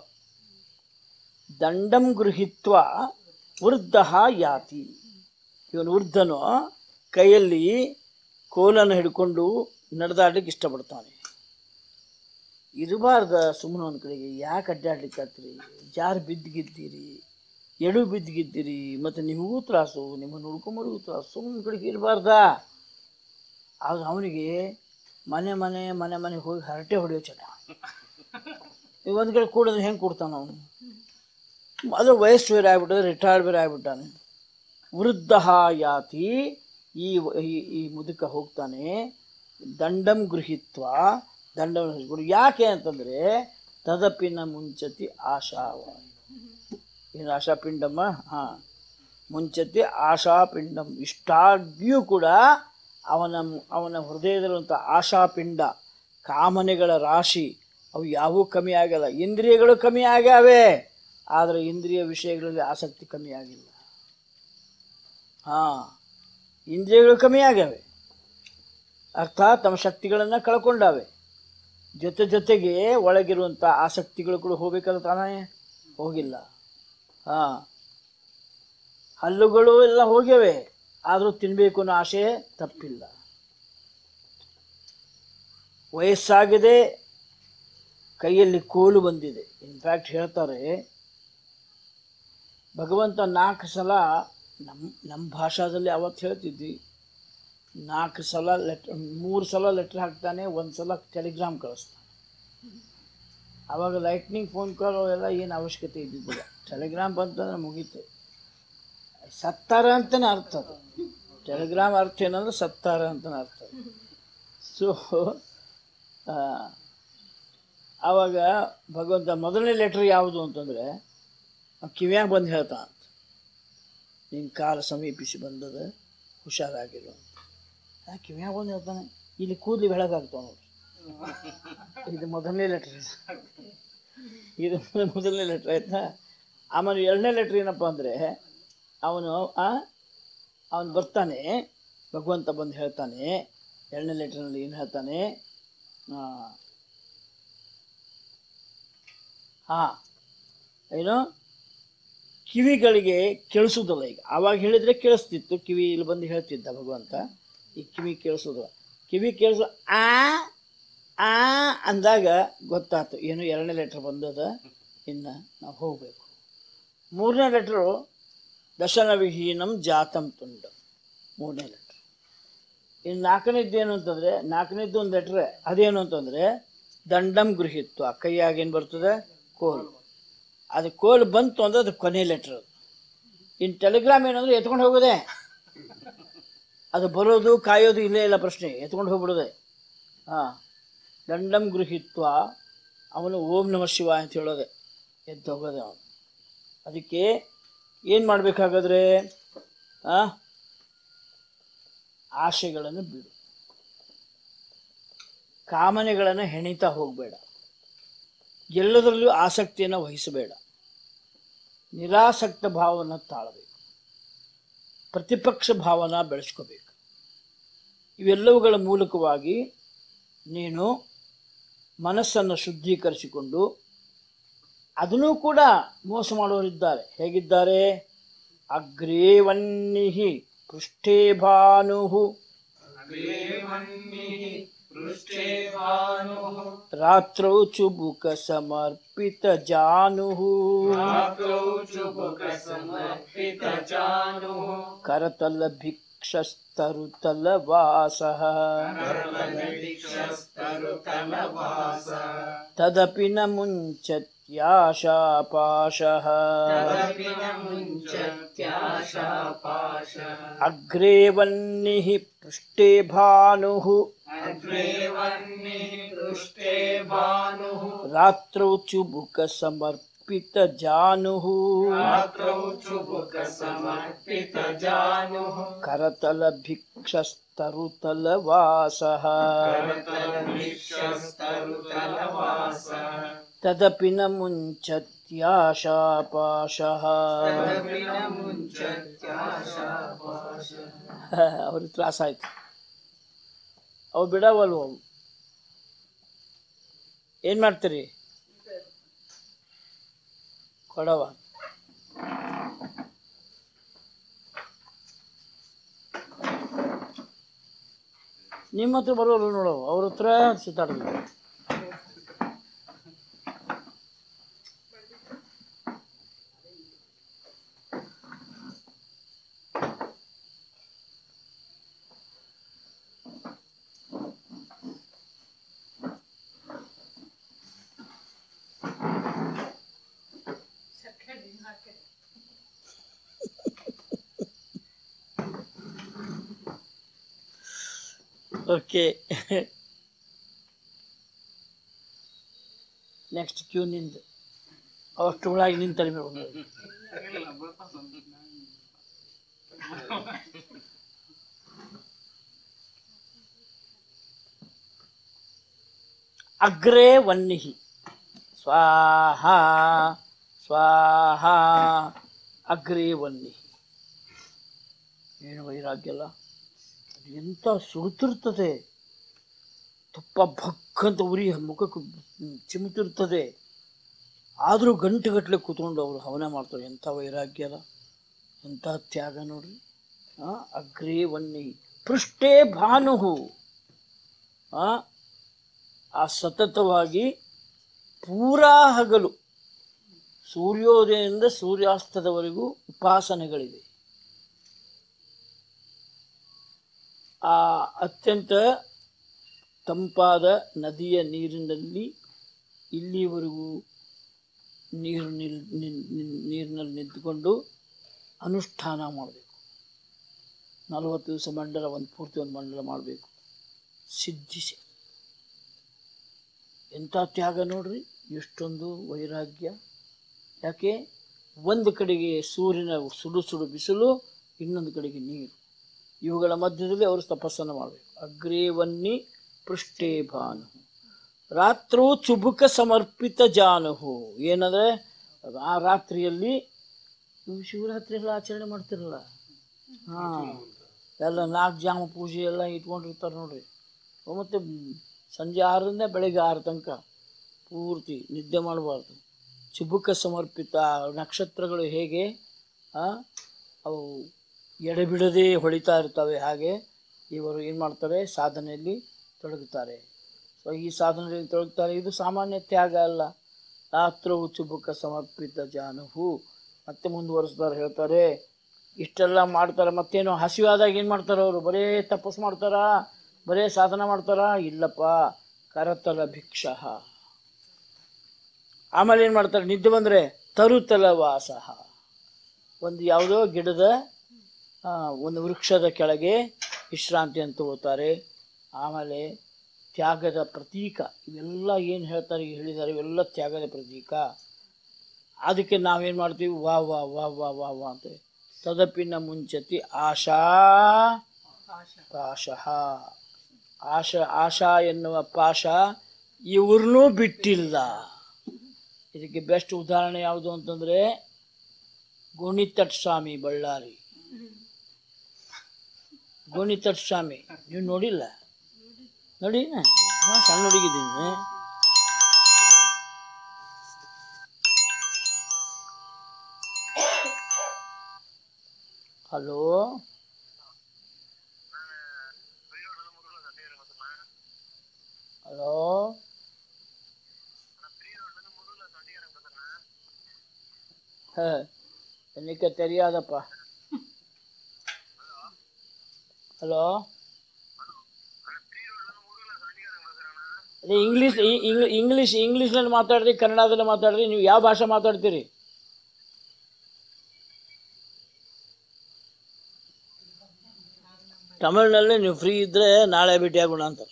ದಂಡಂ ಗೃಹಿತ್ವ ವೃದ್ಧ ಯಾತಿ ಇವನು ವೃದ್ಧನು ಕೈಯಲ್ಲಿ ಕೋಲನ್ನು ಹಿಡ್ಕೊಂಡು ನಡೆದಾಡ್ಲಿಕ್ಕೆ ಇಷ್ಟಪಡ್ತಾನೆ ಇರಬಾರ್ದ ಸುಮ್ಮನೆ ಒಂದು ಕಡೆಗೆ ಯಾಕೆ ಅಡ್ಡಾಡ್ಲಿಕ್ಕೆ ಹತ್ರಿ ಜಾರು ಬಿದ್ದಿಗಿದ್ದೀರಿ ಎಡು ಬಿದ್ದಿಗಿದ್ದೀರಿ ಮತ್ತು ನಿಮಗೂ ತ್ರಾಸು ನಿಮ್ಮನ್ನು ಹುಡ್ಕೊಂಬರಿಗೂ ತ್ರಾಸು ಸುಮ್ಮನೆ ಕಡೆಗೆ ಇರಬಾರ್ದಾ ಆಗ ಅವನಿಗೆ ಮನೆ ಮನೆ ಮನೆ ಮನೆ ಹೋಗಿ ಹರಟೆ ಹೊಡೆಯೋ ಚಟ ಈಗ ಒಂದು ಕಡೆ ಕೂಡಿದ್ರೆ ಹೆಂಗೆ ಕೊಡ್ತಾನ ಅವನು ಅದು ವಯಸ್ಸು ಬೇರೆ ಆಗ್ಬಿಟ್ಟದೆ ರಿಟೈರ್ಡ್ ಬೇರೆ ಆಗ್ಬಿಟ್ಟಾನೆ ವೃದ್ಧ ಯಾತಿ ಈ ವ- ಈ- ಈ ಮುದುಕ ಹೋಗ್ತಾನೆ ದಂಡಂ ಗೃಹಿತ್ವ ದಂಡವನ್ನು ಹಿಡ್ಕೊಂಡು ಯಾಕೆ ಅಂತಂದರೆ ತದಪಿನ ಮುಂಚತಿ ಆಶಾವ ಏನು ಆಶಾಪಿಂಡಮ್ಮ ಹಾಂ ಮುಂಚತಿ ಆಶಾಪಿಂಡಂ ಇಷ್ಟಾಗಿಯೂ ಕೂಡ ಅವನ ಅವನ ಹೃದಯದಲ್ಲಿರುವಂಥ ಆಶಾಪಿಂಡ ಕಾಮನೆಗಳ ರಾಶಿ ಅವು ಯಾವೂ ಕಮ್ಮಿ ಆಗಲ್ಲ ಇಂದ್ರಿಯಗಳು ಕಮ್ಮಿ ಆಗ್ಯಾವೆ ಆದರೆ ಇಂದ್ರಿಯ ವಿಷಯಗಳಲ್ಲಿ ಆಸಕ್ತಿ ಕಮ್ಮಿ ಆಗಿಲ್ಲ ಹಾಂ ಇಂದ್ರಿಯಗಳು ಕಮ್ಮಿ ಆಗ್ಯಾವೆ ಅರ್ಥಾತ್ ತಮ್ಮ ಶಕ್ತಿಗಳನ್ನು ಕಳ್ಕೊಂಡಾವೆ ಜೊತೆ ಜೊತೆಗೆ ಒಳಗಿರುವಂಥ ಆಸಕ್ತಿಗಳು ಕೂಡ ಹೋಗ್ಬೇಕಲ್ಲ ತಾನೇ ಹೋಗಿಲ್ಲ ಹಾಂ ಹಲ್ಲುಗಳು ಎಲ್ಲ ಹೋಗ್ಯವೆ ಆದರೂ ತಿನ್ನಬೇಕು ಅನ್ನೋ ಆಸೆ ತಪ್ಪಿಲ್ಲ ವಯಸ್ಸಾಗಿದೆ ಕೈಯಲ್ಲಿ ಕೋಲು ಬಂದಿದೆ ಇನ್ಫ್ಯಾಕ್ಟ್ ಹೇಳ್ತಾರೆ ಭಗವಂತ ನಾಲ್ಕು ಸಲ ನಮ್ಮ ನಮ್ಮ ಭಾಷಾದಲ್ಲಿ ಅವತ್ತು ಹೇಳ್ತಿದ್ವಿ ನಾಲ್ಕು ಸಲ ಲೆಟ್ರ್ ಮೂರು ಸಲ ಲೆಟ್ರ್ ಹಾಕ್ತಾನೆ ಒಂದು ಸಲ ಟೆಲಿಗ್ರಾಮ್ ಕಳಿಸ್ತಾನೆ ಆವಾಗ ಲೈಟ್ನಿಂಗ್ ಫೋನ್ ಕಾಲ್ ಅವೆಲ್ಲ ಏನು ಅವಶ್ಯಕತೆ ಇದ್ದಿದ್ದಿಲ್ಲ ಟೆಲಿಗ್ರಾಮ್ ಬಂತಂದ್ರೆ ಮುಗೀತು ಸತ್ತಾರ ಅಂತಲೇ ಅರ್ಥ ಅದು ಟೆಲಿಗ್ರಾಮ್ ಅರ್ಥ ಏನಂದ್ರೆ ಸತ್ತಾರ ಅಂತಲೇ ಅರ್ಥ ಸೊ ಆವಾಗ ಭಗವಂತ ಮೊದಲನೇ ಲೆಟ್ರ್ ಯಾವುದು ಅಂತಂದರೆ ಕಿವ್ಯಾಗ ಬಂದು ಹೇಳ್ತಾ ಅಂತ ನಿನ್ನ ಕಾಲ ಸಮೀಪಿಸಿ ಬಂದದ ಹುಷಾರಾಗಿರು ಅಂತ ಕಿವ್ಯಾಗ ಒಂದು ಹೇಳ್ತಾನೆ ಇಲ್ಲಿ ಕೂದಲು ಬೆಳಗಾಗ್ತಾವ ನೋಡ್ರಿ ಇದು ಮೊದಲನೇ ಲೆಟ್ರ್ ಇದು ಮೊದಲನೇ ಲೆಟ್ರ್ ಆಯ್ತಾ ಆಮೇಲೆ ಎರಡನೇ ಲೆಟ್ರ್ ಏನಪ್ಪ ಅಂದರೆ ಅವನು ಅವನು ಬರ್ತಾನೆ ಭಗವಂತ ಬಂದು ಹೇಳ್ತಾನೆ ಎರಡನೇ ಲೆಟ್ರ್ನಲ್ಲಿ ಏನು ಹೇಳ್ತಾನೆ ಹಾಂ ಏನು ಕಿವಿಗಳಿಗೆ ಕೇಳಿಸೋದಿಲ್ಲ ಈಗ ಆವಾಗ ಹೇಳಿದರೆ ಕೇಳಿಸ್ತಿತ್ತು ಕಿವಿ ಇಲ್ಲಿ ಬಂದು ಹೇಳ್ತಿದ್ದ ಭಗವಂತ ಈ ಕಿವಿ ಕೇಳಿಸೋದಿಲ್ಲ ಕಿವಿ ಕೇಳಿಸೋ ಆ ಆ ಅಂದಾಗ ಗೊತ್ತಾಯ್ತು ಏನು ಎರಡನೇ ಲೆಟ್ರ್ ಬಂದದ ಇನ್ನು ನಾವು ಹೋಗಬೇಕು ಮೂರನೇ ಲೆಟ್ರು ದಶನವಿಹೀನಂ ಜಾತಂ ತುಂಡ ಮೂರನೇ ಲೆಟ್ರ್ ಇನ್ನು ನಾಲ್ಕನೇದ್ದು ಏನು ಅಂತಂದರೆ ನಾಲ್ಕನೇದ್ದು ಒಂದು ಲೆಟ್ರೆ ಅದೇನು ಅಂತಂದರೆ ದಂಡಂ ಗೃಹಿತ್ವ ಕೈಯಾಗ ಏನು ಬರ್ತದೆ ಕೋಲ್ ಅದು ಕೋಲ್ ಬಂತು ಅಂದ್ರೆ ಅದು ಕೊನೆ ಲೆಟ್ರ್ ಅದು ಇನ್ನು ಟೆಲಿಗ್ರಾಮ್ ಏನಂದ್ರೆ ಎತ್ಕೊಂಡು ಹೋಗೋದೆ ಅದು ಬರೋದು ಕಾಯೋದು ಇಲ್ಲೇ ಇಲ್ಲ ಪ್ರಶ್ನೆ ಎತ್ಕೊಂಡು ಹೋಗ್ಬಿಡೋದೆ ಹಾಂ ದಂಡಂ ಗೃಹಿತ್ವ ಅವನು ಓಂ ನಮ ಶಿವ ಅಂತ ಹೇಳೋದೆ ಎದ್ದು ಹೋಗೋದೆ ಅವನು ಅದಕ್ಕೆ ಏನು ಮಾಡಬೇಕಾಗಾದ್ರೆ ಆ ಆಶೆಗಳನ್ನು ಬಿಡು ಕಾಮನೆಗಳನ್ನು ಹೆಣಿತಾ ಹೋಗಬೇಡ ಎಲ್ಲದರಲ್ಲೂ ಆಸಕ್ತಿಯನ್ನು ವಹಿಸಬೇಡ ನಿರಾಸಕ್ತ ಭಾವವನ್ನು ತಾಳಬೇಕು ಪ್ರತಿಪಕ್ಷ ಭಾವನ ಬೆಳೆಸ್ಕೋಬೇಕು ಇವೆಲ್ಲವುಗಳ ಮೂಲಕವಾಗಿ ನೀನು ಮನಸ್ಸನ್ನು ಶುದ್ಧೀಕರಿಸಿಕೊಂಡು ಅದನ್ನೂ ಕೂಡ ಮೋಸ ಮಾಡೋರಿದ್ದಾರೆ ಹೇಗಿದ್ದಾರೆ ಅಗ್ರೇವನ್ನಿಹಿ ಪೃಷ್ಠೇ ಭಾನು ರಾತ್ರೌ ಚುಬುಕ ಸಮರ್ಪಿತ ಜಾನು ಕರತಲ ಭಿಕ್ಷಸ್ತರುತಲ ವಾಸ ತದಪಿ ನ ಮುಂಚತ್ಯಾಶಾಪಾಶಃ ಅಗ್ರೇ ವನ್ನಿಃ ಪೃಷ್ಠೇ ಭಾನುಃ ರಾತ್ರೌ ಚುಬುಕ ಸಮರ್ಪಿತ ಜಾನುಃ ಕರತಲ ಭಿಕ್ಷಸ್ತರುತಲ ವಾಸಃ ತದಪಿ ನ ಮುಂಚತ್ಯಾಶಾಪಾಶಃ ಅವ್ರಿಗೆ ತ್ರಾಸಾಯ್ತು ಅವು ಬಿಡವಲ್ವು ಅವು ಏನು ಮಾಡ್ತೀರಿ ಕೊಡವ ನಿಮ್ಮ ಹತ್ರ ಬರೋರು ನೋಡು ಅವ್ರ ಹತ್ರ ಸುತ್ತಾಡೋದು ಓಕೆ ನೆಕ್ಸ್ಟ್ ಕ್ಯೂ ನಿಂದು ಅವಷ್ಟು ಒಳಗೆ ನಿಂತು ತಡಿಬೇಕು ಅಗ್ರೇ ವನ್ನಿಹಿ ಸ್ವಾಹ ಸ್ವಾಹ ಅಗ್ರೇ ವನ್ನಿಹಿ ಏನು ವೈರಾಗ್ಯಲ್ಲ ಅದು ಎಂಥ ಸುಡುತ್ತಿರ್ತದೆ ತುಪ್ಪ ಭಕ್ಕಂತ ಉರಿ ಮುಖಕ್ಕೆ ಚಿಮುತಿರ್ತದೆ ಆದರೂ ಗಂಟೆಗಟ್ಟಲೆ ಕೂತ್ಕೊಂಡು ಅವರು ಹವನ ಮಾಡ್ತಾರೆ ಎಂಥ ವೈರಾಗ್ಯ ಅಲ್ಲ ಎಂಥ ತ್ಯಾಗ ನೋಡ್ರಿ ಆ, ಅಗ್ರೇ ವನ್ನಿ ಪೃಷ್ಠೇ ಭಾನುಹು ಆ, ಆ ಸತತವಾಗಿ ಪೂರಾ ಹಗಲು ಸೂರ್ಯೋದಯದಿಂದ ಸೂರ್ಯಾಸ್ತದವರೆಗೂ ಉಪಾಸನೆಗಳಿವೆ ಆ ಅತ್ಯಂತ ತಂಪಾದ ನದಿಯ ನೀರಿನಲ್ಲಿ ಇಲ್ಲಿವರೆಗೂ ನೀರು ನಿಲ್ ನಿಲ್- ನಿಲ್- ನೀರಿನಲ್ಲಿ ನಿಂತುಕೊಂಡು ಅನುಷ್ಠಾನ ಮಾಡಬೇಕು ನಲವತ್ತು ದಿವಸ ಮಂಡಲ ಒಂದು ಪೂರ್ತಿ ಒಂದು ಮಂಡಲ ಮಾಡಬೇಕು ಸಿದ್ಧಿಸಿ ಎಂಥ ತ್ಯಾಗ ನೋಡ್ರಿ ಎಷ್ಟೊಂದು ವೈರಾಗ್ಯ ಯಾಕೆ ಒಂದು ಕಡೆಗೆ ಸೂರ್ಯನ ಸುಡು ಸುಡು ಬಿಸಿಲು ಇನ್ನೊಂದು ಕಡೆಗೆ ನೀರು ಇವುಗಳ ಮಧ್ಯದಲ್ಲಿ ಅವರು ತಪಸ್ಸನ್ನು ಮಾಡಬೇಕು ಅಗ್ರೇವನ್ನಿ ಪೃಷ್ಠೇ ಭಾನು ರಾತ್ರೋ ಚುಬುಕ ಸಮರ್ಪಿತ ಜಾನುಹು ಏನಂದರೆ ಆ ರಾತ್ರಿಯಲ್ಲಿ ನೀವು ಶಿವರಾತ್ರಿ ಎಲ್ಲ ಆಚರಣೆ ಮಾಡ್ತಿರಲ್ಲ ಹಾಂ ಎಲ್ಲ ನಾಲ್ಕು ಜಾಮ ಪೂಜೆ ಎಲ್ಲ ಇಟ್ಕೊಂಡಿರ್ತಾರೆ ನೋಡ್ರಿ ಮತ್ತು ಸಂಜೆ ಆರರಿಂದ ಬೆಳಗ್ಗೆ ಆರು ತನಕ ಪೂರ್ತಿ ನಿದ್ದೆ ಮಾಡಬಾರ್ದು ಚುಬುಕ ಸಮರ್ಪಿತ ನಕ್ಷತ್ರಗಳು ಹೇಗೆ ಆ, ಅವು ಎಡೆಬಿಡದೆ ಹೊಳಿತಾ ಇರ್ತವೆ ಹಾಗೆ ಇವರು ಏನು ಮಾಡ್ತಾರೆ ಸಾಧನೆಯಲ್ಲಿ ತೊಡಗುತ್ತಾರೆ ಸೊ ಈ ಸಾಧನೆಯಲ್ಲಿ ತೊಡಗುತ್ತಾರೆ ಇದು ಸಾಮಾನ್ಯ ತ್ಯಾಗ ಅಲ್ಲ ರಾತ್ರವು ಚುಬುಕ ಸಮರ್ಪಿತ ಜಾನುಹು ಮತ್ತೆ ಮುಂದುವರಿಸ್ತಾರೆ ಹೇಳ್ತಾರೆ ಇಷ್ಟೆಲ್ಲ ಮಾಡ್ತಾರೆ ಮತ್ತೇನು ಹಸಿವಾದಾಗ ಏನು ಮಾಡ್ತಾರೆ ಅವರು ಬರೇ ತಪಸ್ಸು ಮಾಡ್ತಾರಾ ಬರೇ ಸಾಧನ ಮಾಡ್ತಾರಾ ಇಲ್ಲಪ್ಪ ಕರತಲ ಭಿಕ್ಷಃ ಆಮೇಲೆ ಏನು ಮಾಡ್ತಾರೆ ನಿದ್ದೆ ಬಂದರೆ ತರುತಲ ವಾಸಃ ಒಂದು ಯಾವುದೋ ಗಿಡದ ಆ, ಒಂದು ವೃಕ್ಷದ ಕೆಳಗೆ ವಿಶ್ರಾಂತಿಯನ್ನು ತಗೋತಾರೆ ಆಮೇಲೆ ತ್ಯಾಗದ ಪ್ರತೀಕ ಇವೆಲ್ಲ ಏನು ಹೇಳ್ತಾರೆ ಈಗ ಹೇಳಿದ್ದಾರೆ ಇವೆಲ್ಲ ತ್ಯಾಗದ ಪ್ರತೀಕ ಅದಕ್ಕೆ ನಾವೇನು ಮಾಡ್ತೀವಿ ವಾ ವಾ ವಾ ವಾ ವಾ ವಾ ಅಂತ ತದಪಿನ ಮುಂಚತಿ ಆಶಾ ಪಾಶಃ ಆಶ ಆಶಾ ಎನ್ನುವ ಪಾಶ ಇವ್ರನ್ನೂ ಬಿಟ್ಟಿಲ್ಲ ಇದಕ್ಕೆ ಬೆಸ್ಟ್ ಉದಾಹರಣೆ ಯಾವುದು ಅಂತಂದರೆ ಗೋಣಿತಟ್ ಸ್ವಾಮಿ ಬಳ್ಳಾರಿ ಗೋಣಿತಟ್ ಸ್ವಾಮಿ ನೀವು ನೋಡಿಲ್ಲ ನೋಡಿ ಹಾಂ ಸಣ್ಣ ಹುಡುಗಿದ್ದೀನಿ ಹಲೋ ஹலோ எனக்கு தெரியாதப்பா ಹಲೋ ಅದೇ ಇಂಗ್ಲೀಷ್ ಇ- ಇಂಗ್- ಇಂಗ್ಲೀಷ್ ಇಂಗ್ಲೀಷ್ನಲ್ಲಿ ಮಾತಾಡ್ರಿ ಕನ್ನಡದಲ್ಲಿ ಮಾತಾಡ್ರಿ ನೀವು ಯಾವ ಭಾಷೆ ಮಾತಾಡ್ತೀರಿ ತಮಿಳ್ನಲ್ಲಿ ನೀವು ಫ್ರೀ ಇದ್ದರೆ ನಾಳೆ ಭೇಟಿಯಾಗೋಣ ಅಂತಾರೆ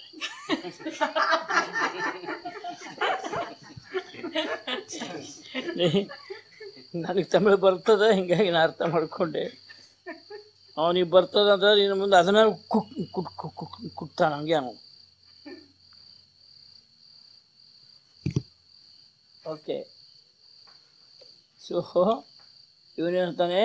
ನನಗೆ ತಮಿಳು ಬರ್ತದೆ ಹಿಂಗಾಗಿ ನಾನು ಅರ್ಥ ಮಾಡ್ಕೊಂಡೆ ಅವನಿಗೆ ಬರ್ತದೆ ಅಂತ ಇನ್ನು ಮುಂದೆ ಅದನ್ನ ಕುಕ್ ಕುಟ್ ಕುಕ್ ಕುಕ್ ಕುಟ್ತಾನ ಹಂಗೆ ಅವನು ಓಕೆ ಸೊ ಇವನೇಳ್ತಾನೆ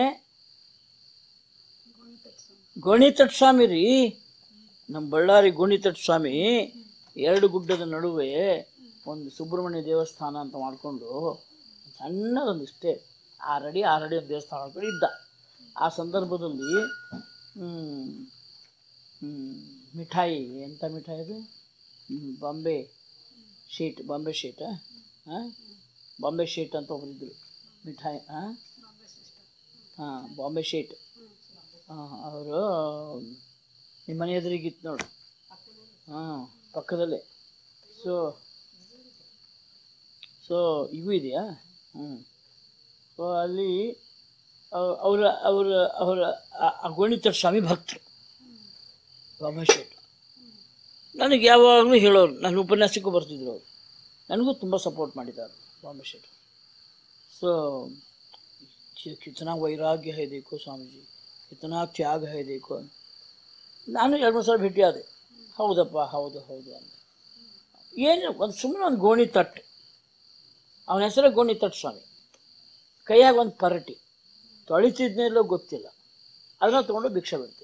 ಗೋಣಿತಟ್ ಸ್ವಾಮಿ ರೀ ನಮ್ಮ ಬಳ್ಳಾರಿ ಗೋಣಿತಟ್ ಸ್ವಾಮಿ ಎರಡು ಗುಡ್ಡದ ನಡುವೆ ಒಂದು ಸುಬ್ರಹ್ಮಣ್ಯ ದೇವಸ್ಥಾನ ಅಂತ ಮಾಡಿಕೊಂಡು ಸಣ್ಣದೊಂದು ಇಷ್ಟೇ ಆರಡಿ ಆರಡಿ ಒಂದು ದೇವಸ್ಥಾನ ಮಾಡ್ಕೊಂಡು ಇದ್ದ ಆ ಸಂದರ್ಭದಲ್ಲಿ ಹ್ಮ್, ಹ್ಮ್, ಮಿಠಾಯಿ ಎಂಥ ಮಿಠಾಯಿ ಅದು ಹ್ಮ್, ಬಾಂಬೆ ಶೀಟ್ ಬಾಂಬೆ ಶೀಟ ಹಾಂ ಬಾಂಬೆ ಶೀಟ್ ಅಂತ ಒಬ್ಬರಿದ್ದರು ಮಿಠಾಯಿ ಹಾಂ ಹಾಂ ಬಾಂಬೆ ಶೀಟ್ ಹಾಂ ಅವರು ನಿಮ್ಮ ಮನೆ ಎದುರಿಗಿತ್ತು ನೋಡು ಹಾಂ ಪಕ್ಕದಲ್ಲೇ ಸೊ ಸೊ ಇವು ಇದೆಯಾ ಹ್ಞೂ ಸೊ ಅಲ್ಲಿ ಅವ್- ಅವರ ಅವರ ಅವರ ಆ- ಆ ಗೋಣಿತರ ಸ್ವಾಮಿ ಭಕ್ತರು ಬಾಬಾ ಶೆಟ್ ನನಗೆ ಯಾವಾಗಲೂ ಹೇಳೋರು ನನ್ನ ಉಪನ್ಯಾಸಕ್ಕೂ ಬರ್ತಿದ್ರು ಅವರು ನನಗೂ ತುಂಬ ಸಪೋರ್ಟ್ ಮಾಡಿದ್ದಾರೆ ಬಾಂಬೆ ಶೆಟ್ ಸೊ ಕಿತನಾ ವೈರಾಗ್ಯ है देखो स्वामी जी कितना त्याग है देखो ನಾನು ಎರಡು ಮೂರು ಸಲ ಭೇಟಿಯಾದೆ ಹೌದಪ್ಪ ಹೌದು ಹೌದು ಅಂತ ಏನು ಒಂದು ಸುಮ್ಮನೆ ಒಂದು ಗೋಣಿ ತಟ್ಟು ಅವನ ಹೆಸರೇ ಗೋಣಿ ತಟ್ಟು ಸ್ವಾಮಿ ಕೈಯಾಗ ಒಂದು ಪರಟಿ ತೊಳಿತಿದ್ನೇಲೋ ಗೊತ್ತಿಲ್ಲ ಅದನ್ನ ತೊಗೊಂಡು ಭಿಕ್ಷೆ ಬಿಡ್ತಿದ್ದ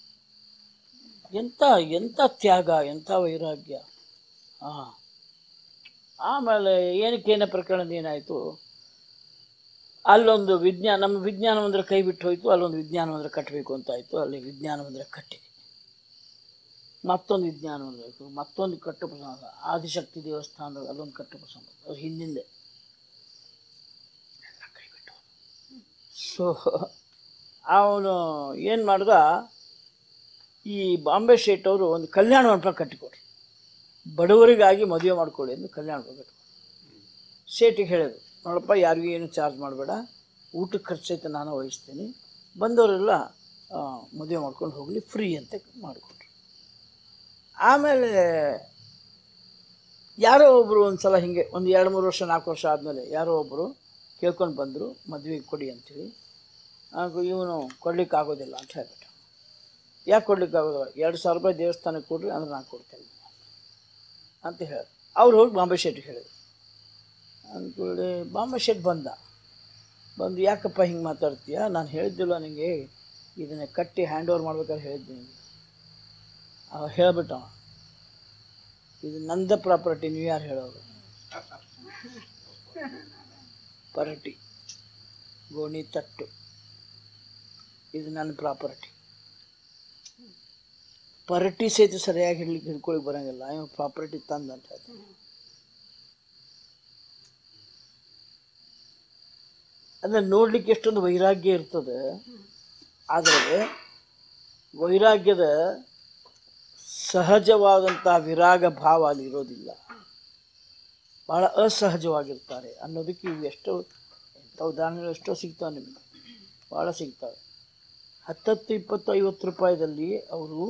ಎಂಥ ಎಂಥ ತ್ಯಾಗ ಎಂಥ ವೈರಾಗ್ಯ ಹಾಂ ಆಮೇಲೆ ಏನಕ್ಕೇನ ಪ್ರಕರಣದ ಏನಾಯಿತು ಅಲ್ಲೊಂದು ವಿಜ್ಞಾನ ನಮ್ಮ ವಿಜ್ಞಾನ ಮಂದಿರ ಕೈ ಬಿಟ್ಟು ಹೋಯಿತು ಅಲ್ಲೊಂದು ವಿಜ್ಞಾನ ಮಂದಿರ ಕಟ್ಟಬೇಕು ಅಂತ ಆಯಿತು ಅಲ್ಲಿ ವಿಜ್ಞಾನ ಮಂದಿರ ಕಟ್ಟಿದೆ ಮತ್ತೊಂದು ವಿಜ್ಞಾನ ಮಂದಿರ ಆಯ್ತು ಮತ್ತೊಂದು ಕಟ್ಟು ಪ್ರಸಂಗ ಆದಿಶಕ್ತಿ ದೇವಸ್ಥಾನದ ಅಲ್ಲೊಂದು ಕಟ್ಟು ಪ್ರಸಂಗ ಅದು ಹಿಂದಿಂದೆ ಎಲ್ಲ ಕೈ ಬಿಟ್ಟು ಸೊ ಅವನು ಏನು ಮಾಡ್ದ ಈ ಬಾಂಬೆ ಶೇಟ್ ಅವರು ಒಂದು ಕಲ್ಯಾಣ ಮಂಟಪ ಕಟ್ಟಿಕೊಟ್ರು ಬಡವರಿಗಾಗಿ ಮದುವೆ ಮಾಡ್ಕೊಳ್ಳಿ ಎಂದು ಕಲ್ಯಾಣ ಮಂಟಪ ಕಟ್ಟಿಕೊಟ್ರು ಶೇಟಿಗೆ ಹೇಳಿದ್ರು ನೋಡಪ್ಪ ಯಾರಿಗೂ ಏನು ಚಾರ್ಜ್ ಮಾಡಬೇಡ ಊಟಕ್ಕೆ ಖರ್ಚೈತೆ ನಾನು ವಹಿಸ್ತೀನಿ ಬಂದವರೆಲ್ಲ ಆ, ಮದುವೆ ಮಾಡ್ಕೊಂಡು ಹೋಗಲಿ ಫ್ರೀ ಅಂತ ಮಾಡಿಕೊಟ್ರು ಆಮೇಲೆ ಯಾರೋ ಒಬ್ಬರು ಒಂದು ಸಲ ಹಿಂಗೆ ಒಂದು ಎರಡು ಮೂರು ವರ್ಷ ನಾಲ್ಕು ವರ್ಷ ಆದಮೇಲೆ ಯಾರೋ ಒಬ್ಬರು ಕೇಳ್ಕೊಂಡು ಬಂದರು ಮದುವೆಗೆ ಕೊಡಿ ಅಂತೇಳಿ ಹಾಗೂ ಇವನು ಕೊಡ್ಲಿಕ್ಕೆ ಆಗೋದಿಲ್ಲ ಅಂತ ಹೇಳ್ಬಿಟ್ಟ ಯಾಕೆ ಕೊಡ್ಲಿಕ್ಕೆ ಆಗೋದಿಲ್ಲ ಎರಡು ಸಾವಿರ ರೂಪಾಯಿ ದೇವಸ್ಥಾನಕ್ಕೆ ಕೊಡ್ರಿ ಅಂದ್ರೆ ನಾನು ಕೊಡ್ತೇನೆ ಅಂತ ಹೇಳಿ ಅವ್ರು ಹೋಗಿ ಬಾಂಬೆ ಶೆಟ್ಟಿಗೆ ಹೇಳಿದ್ರು ಅಂದ್ಕೊಳ್ಳಿ ಬಾಂಬೆ ಶೆಟ್ ಬಂದ ಬಂದು ಯಾಕಪ್ಪ ಹಿಂಗೆ ಮಾತಾಡ್ತೀಯ ನಾನು ಹೇಳಿದ್ದಿಲ್ಲ ನಿನಗೆ ಇದನ್ನು ಕಟ್ಟಿ ಹ್ಯಾಂಡ್ ಓವರ್ ಮಾಡ್ಬೇಕಾದ್ರೆ ಹೇಳಿದ್ದೆ ನಿನಗೆ ಅವ ಹೇಳ್ಬಿಟ್ಟ ಅವ. ಇದು ನಂದ ಪ್ರಾಪರ್ಟಿ ನೀವು ಯಾರು ಹೇಳೋರು ಪರಟಿ ಗೋಣಿ ತಟ್ಟು ಇದು ನನ್ನ ಪ್ರಾಪರ್ಟಿ ಪರಟಿ ಸಹಿತ ಸರಿಯಾಗಿ ಹಿಡ್ಲಿಕ್ಕೆ ಹಿಡ್ಕೊಳಿಕ್ ಬರಂಗಿಲ್ಲ ಇವ ಪ್ರಾಪರ್ಟಿ ತಂದ ಅಂತ ಹೇಳ್ತಾನೆ ಅದನ್ನ ನೋಡ್ಲಿಕ್ಕೆ ಎಷ್ಟೊಂದು ವೈರಾಗ್ಯ ಇರ್ತದೆ ಆದರೆ ವೈರಾಗ್ಯದ ಸಹಜವಾದಂತಹ ವಿರಾಗ ಭಾವ ಅಲ್ಲಿ ಇರೋದಿಲ್ಲ ಭಾಳ ಅಸಹಜವಾಗಿರ್ತಾರೆ ಅನ್ನೋದಕ್ಕೆ ಇವು ಎಷ್ಟೋ ಎಂಥ ಉದಾಹರಣೆಗಳು ಎಷ್ಟೋ ಸಿಗ್ತಾವೆ ನಿಮಗೆ ಭಾಳ ಸಿಗ್ತವೆ ಹತ್ತತ್ತು ಇಪ್ಪತ್ತು ಐವತ್ತು ರೂಪಾಯಿದಲ್ಲಿ ಅವರು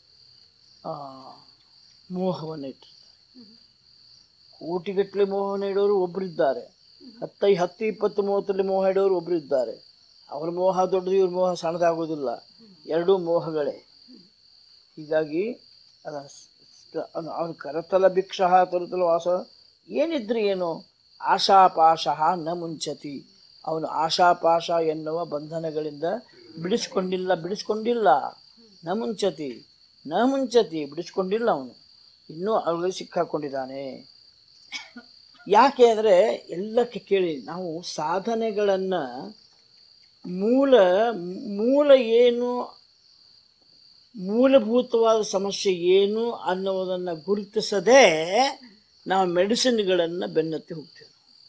ಮೋಹವನ್ನು ಇಟ್ಟಿರ್ತಾರೆ ಕೋಟಿಗಟ್ಟಲೆ ಮೋಹವನ್ನು ಇಡೋರು ಒಬ್ಬರಿದ್ದಾರೆ ಹತ್ತೈ ಹತ್ತು ಇಪ್ಪತ್ತು ಮೂವತ್ತರಲ್ಲಿ ಮೋಹ ಇಡೋರು ಒಬ್ಬರು ಇದ್ದಾರೆ ಅವ್ರ ಮೋಹ ದೊಡ್ಡದು ಇವ್ರ ಮೋಹ ಸಣ್ಣದಾಗೋದಿಲ್ಲ ಎರಡೂ ಮೋಹಗಳೇ ಹೀಗಾಗಿ ಅದ ಅವನು ಕರತಲ ಭಿಕ್ಷ ತರುತಲ ವಾಸ ಏನಿದ್ರಿ ಏನು ಆಶಾಪಾಶ ನ ಮುಂಚತಿ ಅವನು ಆಶಾಪಾಶ ಎನ್ನುವ ಬಂಧನಗಳಿಂದ ಬಿಡಿಸ್ಕೊಂಡಿಲ್ಲ ಬಿಡಿಸ್ಕೊಂಡಿಲ್ಲ ನ ಮುಂಚತಿ ನ ಮುಂಚತಿ ಬಿಡಿಸ್ಕೊಂಡಿಲ್ಲ ಅವನು ಇನ್ನೂ ಅವಳಿಗೆ ಸಿಕ್ಕಾಕೊಂಡಿದ್ದಾನೆ ಯಾಕೆ ಅಂದರೆ ಎಲ್ಲಕ್ಕೆ ಕೇಳಿ ನಾವು ಸಾಧನೆಗಳನ್ನು ಮೂಲ ಮೂಲ ಏನು ಮೂಲಭೂತವಾದ ಸಮಸ್ಯೆ ಏನು ಅನ್ನೋದನ್ನು ಗುರುತಿಸದೆ ನಾವು ಮೆಡಿಸಿನ್ಗಳನ್ನು ಬೆನ್ನತ್ತಿ ಹೋಗ್ತೇವೆ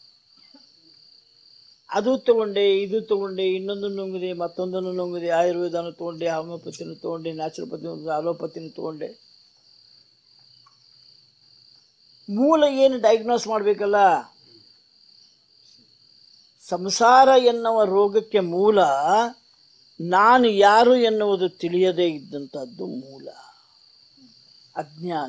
ಅದು ತಗೊಂಡೆ ಇದು ತಗೊಂಡೆ ಇನ್ನೊಂದು ನುಂಗಿದೆ ಮತ್ತೊಂದನ್ನು ನುಂಗಿದೆ ಆಯುರ್ವೇದನ ತೊಗೊಂಡೆ ಹೋಮಿಯೋಪತಿನೂ ತೊಗೊಂಡೆ ನ್ಯಾಚುರೋಪತಿ ಅಲೋಪತಿನೂ ತೊಗೊಂಡೆ ಮೂಲ ಏನು ಡಯಾಗ್ನೋಸ್ ಮಾಡಬೇಕಲ್ಲ ಸಂಸಾರ ಎನ್ನುವ ರೋಗಕ್ಕೆ ಮೂಲ ನಾನು ಯಾರು ಎನ್ನುವುದು ತಿಳಿಯದೇ ಇದ್ದಂಥದ್ದು ಮೂಲ ಅಜ್ಞಾನ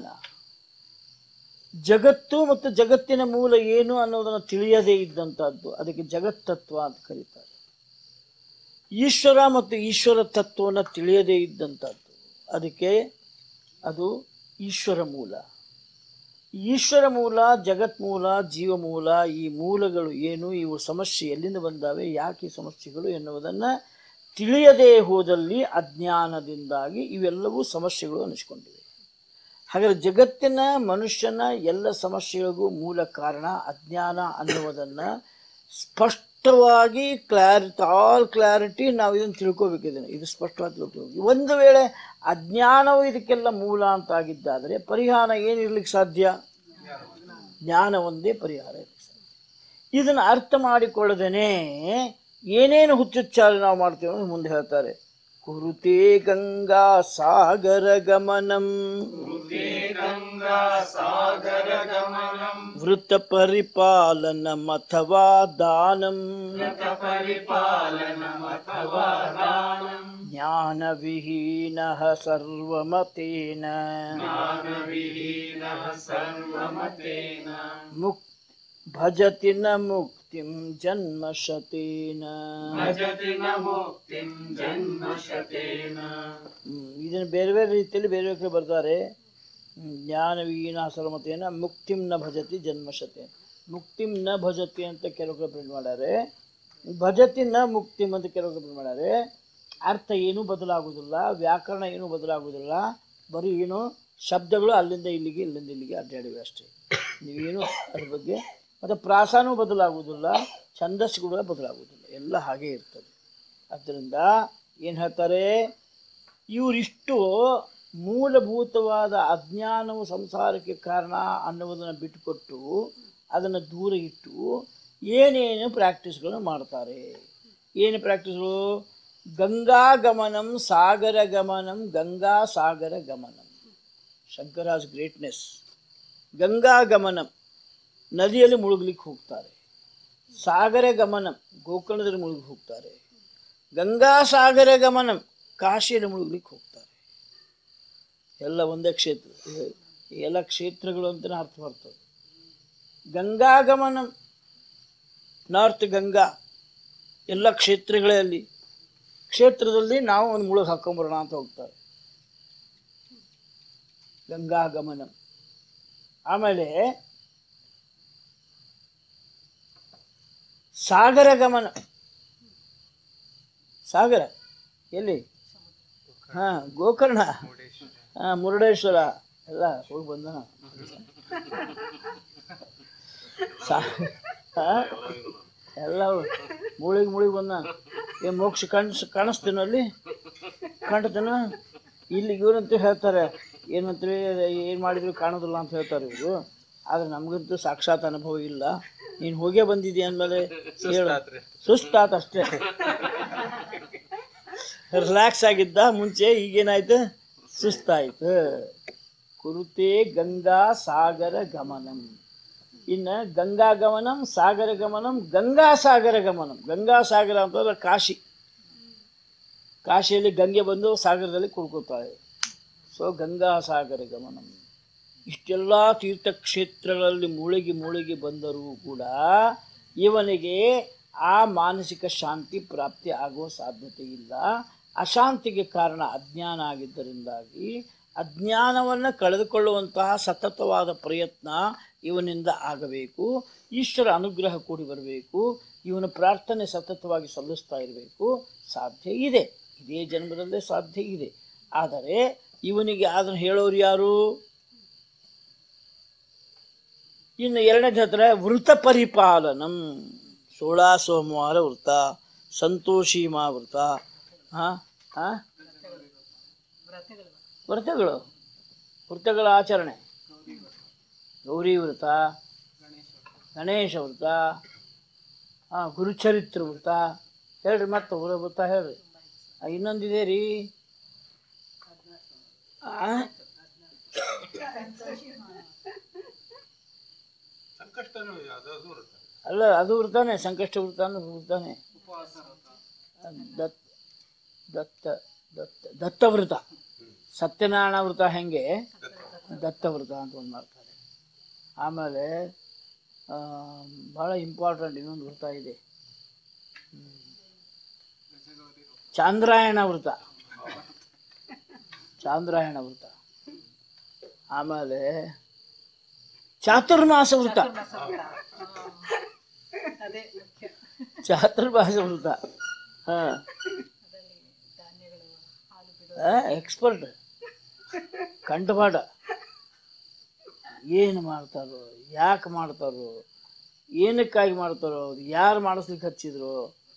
ಜಗತ್ತು ಮತ್ತು ಜಗತ್ತಿನ ಮೂಲ ಏನು ಅನ್ನೋದನ್ನು ತಿಳಿಯದೇ ಇದ್ದಂಥದ್ದು ಅದಕ್ಕೆ ಜಗತ್ತತ್ವ ಅಂತ ಕರೀತಾರೆ ಈಶ್ವರ ಮತ್ತು ಈಶ್ವರ ತತ್ವವನ್ನು ತಿಳಿಯದೇ ಇದ್ದಂಥದ್ದು ಅದಕ್ಕೆ ಅದು ಈಶ್ವರ ಮೂಲ ಈಶ್ವರ ಮೂಲ ಜಗತ್ ಮೂಲ ಜೀವ ಮೂಲ ಈ ಮೂಲಗಳು ಏನು ಇವು ಸಮಸ್ಯೆ ಎಲ್ಲಿಂದ ಬಂದಾವೆ ಯಾಕೆ ಈ ಸಮಸ್ಯೆಗಳು ಎನ್ನುವುದನ್ನು ತಿಳಿಯದೇ ಹೋದಲ್ಲಿ ಅಜ್ಞಾನದಿಂದಾಗಿ ಇವೆಲ್ಲವೂ ಸಮಸ್ಯೆಗಳು ಅನಿಸ್ಕೊಂಡಿವೆ ಹಾಗಾದರೆ ಜಗತ್ತಿನ ಮನುಷ್ಯನ ಎಲ್ಲ ಸಮಸ್ಯೆಗಳಿಗೂ ಮೂಲ ಕಾರಣ ಅಜ್ಞಾನ ಅನ್ನುವುದನ್ನು ಸ್ಪಷ್ಟವಾಗಿ ಕ್ಲಾರಿಟಿ ಆಲ್ ಕ್ಲಾರಿಟಿ ನಾವು ಇದನ್ನು ತಿಳ್ಕೊಬೇಕಿದ್ದೇನೆ ಇದು ಸ್ಪಷ್ಟವಾಗಿ ತಿಳ್ಕೊಬೇಕು ಒಂದು ವೇಳೆ ಅಜ್ಞಾನವು ಇದಕ್ಕೆಲ್ಲ ಮೂಲ ಅಂತ ಆಗಿದ್ದಾದರೆ ಪರಿಹಾರ ಏನಿರ್ಲಿಕ್ಕೆ ಸಾಧ್ಯ ಜ್ಞಾನ ಒಂದೇ ಪರಿಹಾರ ಇರ್ಲಿಕ್ಕೆ ಸಾಧ್ಯ ಇದನ್ನು ಅರ್ಥ ಮಾಡಿಕೊಳ್ಳದೇನೆ ಏನೇನು ಹುಚ್ಚುಚ್ಚಾಲೆ ನಾವು ಮಾಡ್ತೇವೆ ಅಂತ ಮುಂದೆ ಹೇಳ್ತಾರೆ ಕುರುತೆ ಗಂಗಾ ಸಾಗರ ಗಮನಂ ವೃತ್ತ ಪರಿಪಾಲನಂ ಅಥವಾ ದಾನಂ ಜ್ಞಾನವಿಹೀನ ಸರ್ವಮತೇನ ಮುಕ್ ಭಜತಿ ನ ಮುಕ್ತಿಂ ಜನ್ಮಶತೇನ ಹ್ಮ್, ಇದನ್ನು ಬೇರೆ ಬೇರೆ ರೀತಿಯಲ್ಲಿ ಬೇರೆ ಬೇರೆ ಕಡೆ ಬರ್ತಾರೆ ಹ್ಮ್, ಜ್ಞಾನವೀನ ಸರ್ವಮತೇನ ಮುಕ್ತಿಂ ನ ಭಜತಿ ಜನ್ಮಶತೆ ಮುಕ್ತಿಂ ನ ಭಜತಿ ಅಂತ ಕೆಲವು ಕಡೆ ಪ್ರಿಂಟ್ ಮಾಡ್ಯಾರೆ ಭಜತಿ ನ ಮುಕ್ತಿಂ ಅಂತ ಕೆಲವು ಕಡೆ ಪ್ರಿಂಟ್ ಮಾಡ್ಯಾರೆ ಅರ್ಥ ಏನೂ ಬದಲಾಗುವುದಿಲ್ಲ ವ್ಯಾಕರಣ ಏನೂ ಬದಲಾಗುವುದಿಲ್ಲ ಬರೀ ಏನು ಶಬ್ದಗಳು ಅಲ್ಲಿಂದ ಇಲ್ಲಿಗೆ ಇಲ್ಲಿಂದ ಇಲ್ಲಿಗೆ ಅಡ್ಡಾಡಿವೆ ಅಷ್ಟೇ ನೀವೇನು ಅದ್ರ ಬಗ್ಗೆ ಮತ್ತು ಪ್ರಾಸನೂ ಬದಲಾಗುವುದಿಲ್ಲ ಛಂದಸ್ಸುಗಳು ಬದಲಾಗುವುದಿಲ್ಲ ಎಲ್ಲ ಹಾಗೇ ಇರ್ತದೆ ಆದ್ದರಿಂದ ಏನು ಹೇಳ್ತಾರೆ ಇವರಿಷ್ಟು ಮೂಲಭೂತವಾದ ಅಜ್ಞಾನವು ಸಂಸಾರಕ್ಕೆ ಕಾರಣ ಅನ್ನುವುದನ್ನು ಬಿಟ್ಟುಕೊಟ್ಟು ಅದನ್ನು ದೂರ ಇಟ್ಟು ಏನೇನು ಪ್ರಾಕ್ಟೀಸ್ಗಳನ್ನು ಮಾಡ್ತಾರೆ ಏನು ಪ್ರಾಕ್ಟೀಸ್ಗಳು ಗಂಗಾ ಗಮನಂ ಸಾಗರ ಗಮನಂ ಗಂಗಾ ಸಾಗರ ಗಮನಂ ಶಂಕರಾಜ್ ಗ್ರೇಟ್ನೆಸ್ ಗಂಗಾ ಗಮನಂ ನದಿಯಲ್ಲಿ ಮುಳುಗ್ಲಿಕ್ಕೆ ಹೋಗ್ತಾರೆ ಸಾಗರ ಗಮನಂ ಗೋಕರ್ಣದಲ್ಲಿ ಮುಳುಗಿ ಹೋಗ್ತಾರೆ ಗಂಗಾ ಸಾಗರ ಗಮನಂ ಕಾಶಿಯಲ್ಲಿ ಮುಳುಗ್ಲಿಕ್ಕೆ ಹೋಗ್ತಾರೆ ಎಲ್ಲ ಒಂದೇ ಕ್ಷೇತ್ರ ಈ ಎಲ್ಲ ಕ್ಷೇತ್ರಗಳು ಅಂತಲೇ ಅರ್ಥ ಬರ್ತದೆ ಗಂಗಾ ಗಮನಂ ನಾರ್ತ್ ಗಂಗಾ ಎಲ್ಲ ಕ್ಷೇತ್ರಗಳಲ್ಲಿ ಕ್ಷೇತ್ರದಲ್ಲಿ ನಾವು ಒಂದು ಮುಳುಗು ಹಾಕೊಂಬರೋಣ ಅಂತ ಹೋಗ್ತಾರೆ ಗಂಗಾಗಮನ ಆಮೇಲೆ ಸಾಗರ ಗಮನ ಸಾಗರ ಎಲ್ಲಿ ಹಾ ಗೋಕರ್ಣ ಹಾ ಮುರುಡೇಶ್ವರ ಎಲ್ಲ ಹೋಗಿ ಬಂದ ಸಾ ಹಾ? ಎಲ್ಲ ಮೂಳಿಗೆ ಮೂಳಿಗೆ ಬಂದ ಏನು ಮೋಕ್ಷ ಕಾಣಿಸ್ ಕಾಣಿಸ್ತೀನೋ ಅಲ್ಲಿ ಕಾಣ್ತೇನ ಇಲ್ಲಿ ಇವ್ರಂತೂ ಹೇಳ್ತಾರೆ ಏನಂತಾರೆ ಏನು ಮಾಡಿದ್ರು ಕಾಣೋದಿಲ್ಲ ಅಂತ ಹೇಳ್ತಾರೆ ಇವರು ಆದರೆ ನಮಗಂತೂ ಸಾಕ್ಷಾತ್ ಅನುಭವ ಇಲ್ಲ ನೀನು ಹೋಗೇ ಬಂದಿದ್ದೀಯ ಅಂದಮೇಲೆ ಹೇಳು ಸುಸ್ತಾತ ಅಷ್ಟೇ ರಿಲ್ಯಾಕ್ಸ್ ಆಗಿದ್ದ ಮುಂಚೆ ಈಗೇನಾಯ್ತು ಸುಸ್ತಾಯ್ತು ಕುರುತೆ ಗಂಗಾ ಸಾಗರ ಗಮನಂ ಇನ್ನು ಗಂಗಾ ಗಮನಂ ಸಾಗರ ಗಮನಂ ಗಂಗಾ ಸಾಗರ ಗಮನಂ ಗಂಗಾ ಸಾಗರ ಅಂತಂದ್ರೆ ಕಾಶಿ ಕಾಶಿಯಲ್ಲಿ ಗಂಗೆ ಬಂದು ಸಾಗರದಲ್ಲಿ ಕುಡ್ಕೋತಾಳೆ ಸೊ ಗಂಗಾ ಸಾಗರ ಗಮನಂ ಇಷ್ಟೆಲ್ಲ ತೀರ್ಥಕ್ಷೇತ್ರಗಳಲ್ಲಿ ಮುಳುಗಿ ಮುಳುಗಿ ಬಂದರೂ ಕೂಡ ಇವನಿಗೆ ಆ ಮಾನಸಿಕ ಶಾಂತಿ ಪ್ರಾಪ್ತಿ ಆಗುವ ಸಾಧ್ಯತೆ ಇಲ್ಲ ಅಶಾಂತಿಗೆ ಕಾರಣ ಅಜ್ಞಾನ ಆಗಿದ್ದರಿಂದಾಗಿ ಅಜ್ಞಾನವನ್ನು ಕಳೆದುಕೊಳ್ಳುವಂತಹ ಸತತವಾದ ಪ್ರಯತ್ನ ಇವನಿಂದ ಆಗಬೇಕು ಈಶ್ವರ ಅನುಗ್ರಹ ಕೂಡಿ ಬರಬೇಕು ಇವನ ಪ್ರಾರ್ಥನೆ ಸತತವಾಗಿ ಸಲ್ಲಿಸ್ತಾ ಇರಬೇಕು ಸಾಧ್ಯ ಇದೆ ಇದೇ ಜನ್ಮದಲ್ಲೇ ಸಾಧ್ಯ ಇದೆ ಆದರೆ ಇವನಿಗೆ ಅದನ್ನು ಹೇಳೋರು ಯಾರು ಇನ್ನು ಎರಡನೇದು ಹೇಳ್ತಾರೆ ವೃತ ಪರಿಪಾಲನಂ ಸೋಳ ಸೋಮವಾರ ವೃತ ಸಂತೋಷೀಮಾ ವೃತ ಹಾಂ ಹಾಂ ವ್ರತಗಳು ವೃತಗಳ ಆಚರಣೆ ಗೌರಿ ವ್ರತ ಗಣೇಶ ವ್ರತ ಹಾಂ ಗುರುಚರಿತ್ರ ವ್ರತ ಹೇಳ್ರಿ ಮತ್ತೆ ಊರ ವ್ರತ ಹೇಳ್ರಿ ಆ, ಇನ್ನೊಂದಿದೆ ರೀ ಆ? ಸಂಕಷ್ಟನೂ ಅದು ಅದು ಇರುತ್ತೆ ಅಲ್ಲ ಅದು ವೃತಾನೆ ಸಂಕಷ್ಟ ವೃತ ಅನ್ನೋದು ವೃತಾನೆ ದತ್ ದತ್ತ ದತ್ತ ದತ್ತವ್ರತ ಸತ್ಯನಾರಾಯಣ ವ್ರತ ಹೆಂಗೆ ದತ್ತವ್ರತ ಅಂತ ಒಂದು ಮಾಡ್ತಾರೆ ಆಮೇಲೆ ಆ, ಭಾಳ ಇಂಪಾರ್ಟೆಂಟ್ ಇನ್ನೊಂದು ವ್ರತ ಇದೆ ಹ್ಮ್. ಚಾಂದ್ರಾಯಣ ವ್ರತ ಚಾಂದ್ರಾಯಣ ವ್ರತ ಆಮೇಲೆ ಚಾತುರ್ಮಾಸ ವ್ರತ ಚಾತುರ್ಮಾಸ ವ್ರತ ಹಾಂ ಎಕ್ಸ್ಪರ್ಟ್ ಕಂಠಪಾಠ ಏನು ಮಾಡ್ತಾರೋ ಯಾಕೆ ಮಾಡ್ತಾರೋ ಏನಕ್ಕಾಗಿ ಮಾಡ್ತಾರೋ ಅದು ಯಾರು ಮಾಡಿಸ್ಲಿಕ್ಕೆ ಹಚ್ಚಿದ್ರು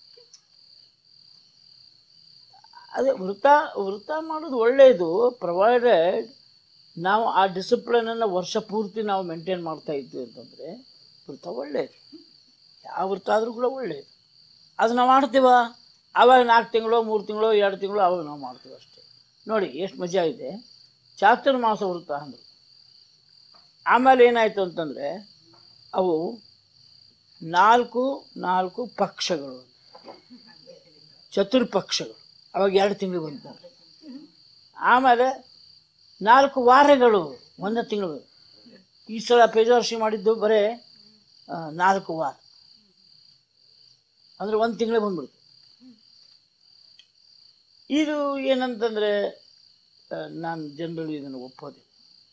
ಅದೇ ವೃತ ವೃತ ಮಾಡೋದು ಒಳ್ಳೆಯದು ಪ್ರೊವೈಡೆಡ್ ನಾವು ಆ ಡಿಸಿಪ್ಲಿನನ್ನು ವರ್ಷ ಪೂರ್ತಿ ನಾವು ಮೇಂಟೈನ್ ಮಾಡ್ತಾ ಇದ್ವಿ ಅಂತಂದರೆ ವೃತ ಒಳ್ಳೆಯದು ಯಾವ ವೃತ ಆದರೂ ಕೂಡ ಒಳ್ಳೆಯದು ಅದು ನಾವು ಮಾಡ್ತೀವ ಆವಾಗ ನಾಲ್ಕು ತಿಂಗಳು ಮೂರು ತಿಂಗಳು ಎರಡು ತಿಂಗಳು ಅವಾಗ ನಾವು ಮಾಡ್ತೀವಿ ಅಷ್ಟೇ ನೋಡಿ ಎಷ್ಟು ಮಜಾ ಇದೆ ಚಾತುರ್ಮಾಸ ವೃತ ಅಂದರು ಆಮೇಲೆ ಏನಾಯಿತು ಅಂತಂದರೆ ಅವು ನಾಲ್ಕು ನಾಲ್ಕು ಪಕ್ಷಗಳು ಚತುರ್ಪಕ್ಷಗಳು ಅವಾಗ ಎರಡು ತಿಂಗಳು ಬಂತು ಆಮೇಲೆ ನಾಲ್ಕು ವಾರಗಳು ಒಂದು ತಿಂಗಳು ಈ ಸಲ ಪೇಜಾರ್ಶಿ ಮಾಡಿದ್ದು ಬರೇ ಆ, ನಾಲ್ಕು ವಾರ ಅಂದರೆ ಒಂದು ತಿಂಗಳೇ ಬಂದ್ಬಿಡ್ತು ಇದು ಏನಂತಂದರೆ ನಾನು ಜನರಲಿ ಇದನ್ನು ಒಪ್ಪೋದಿಲ್ಲ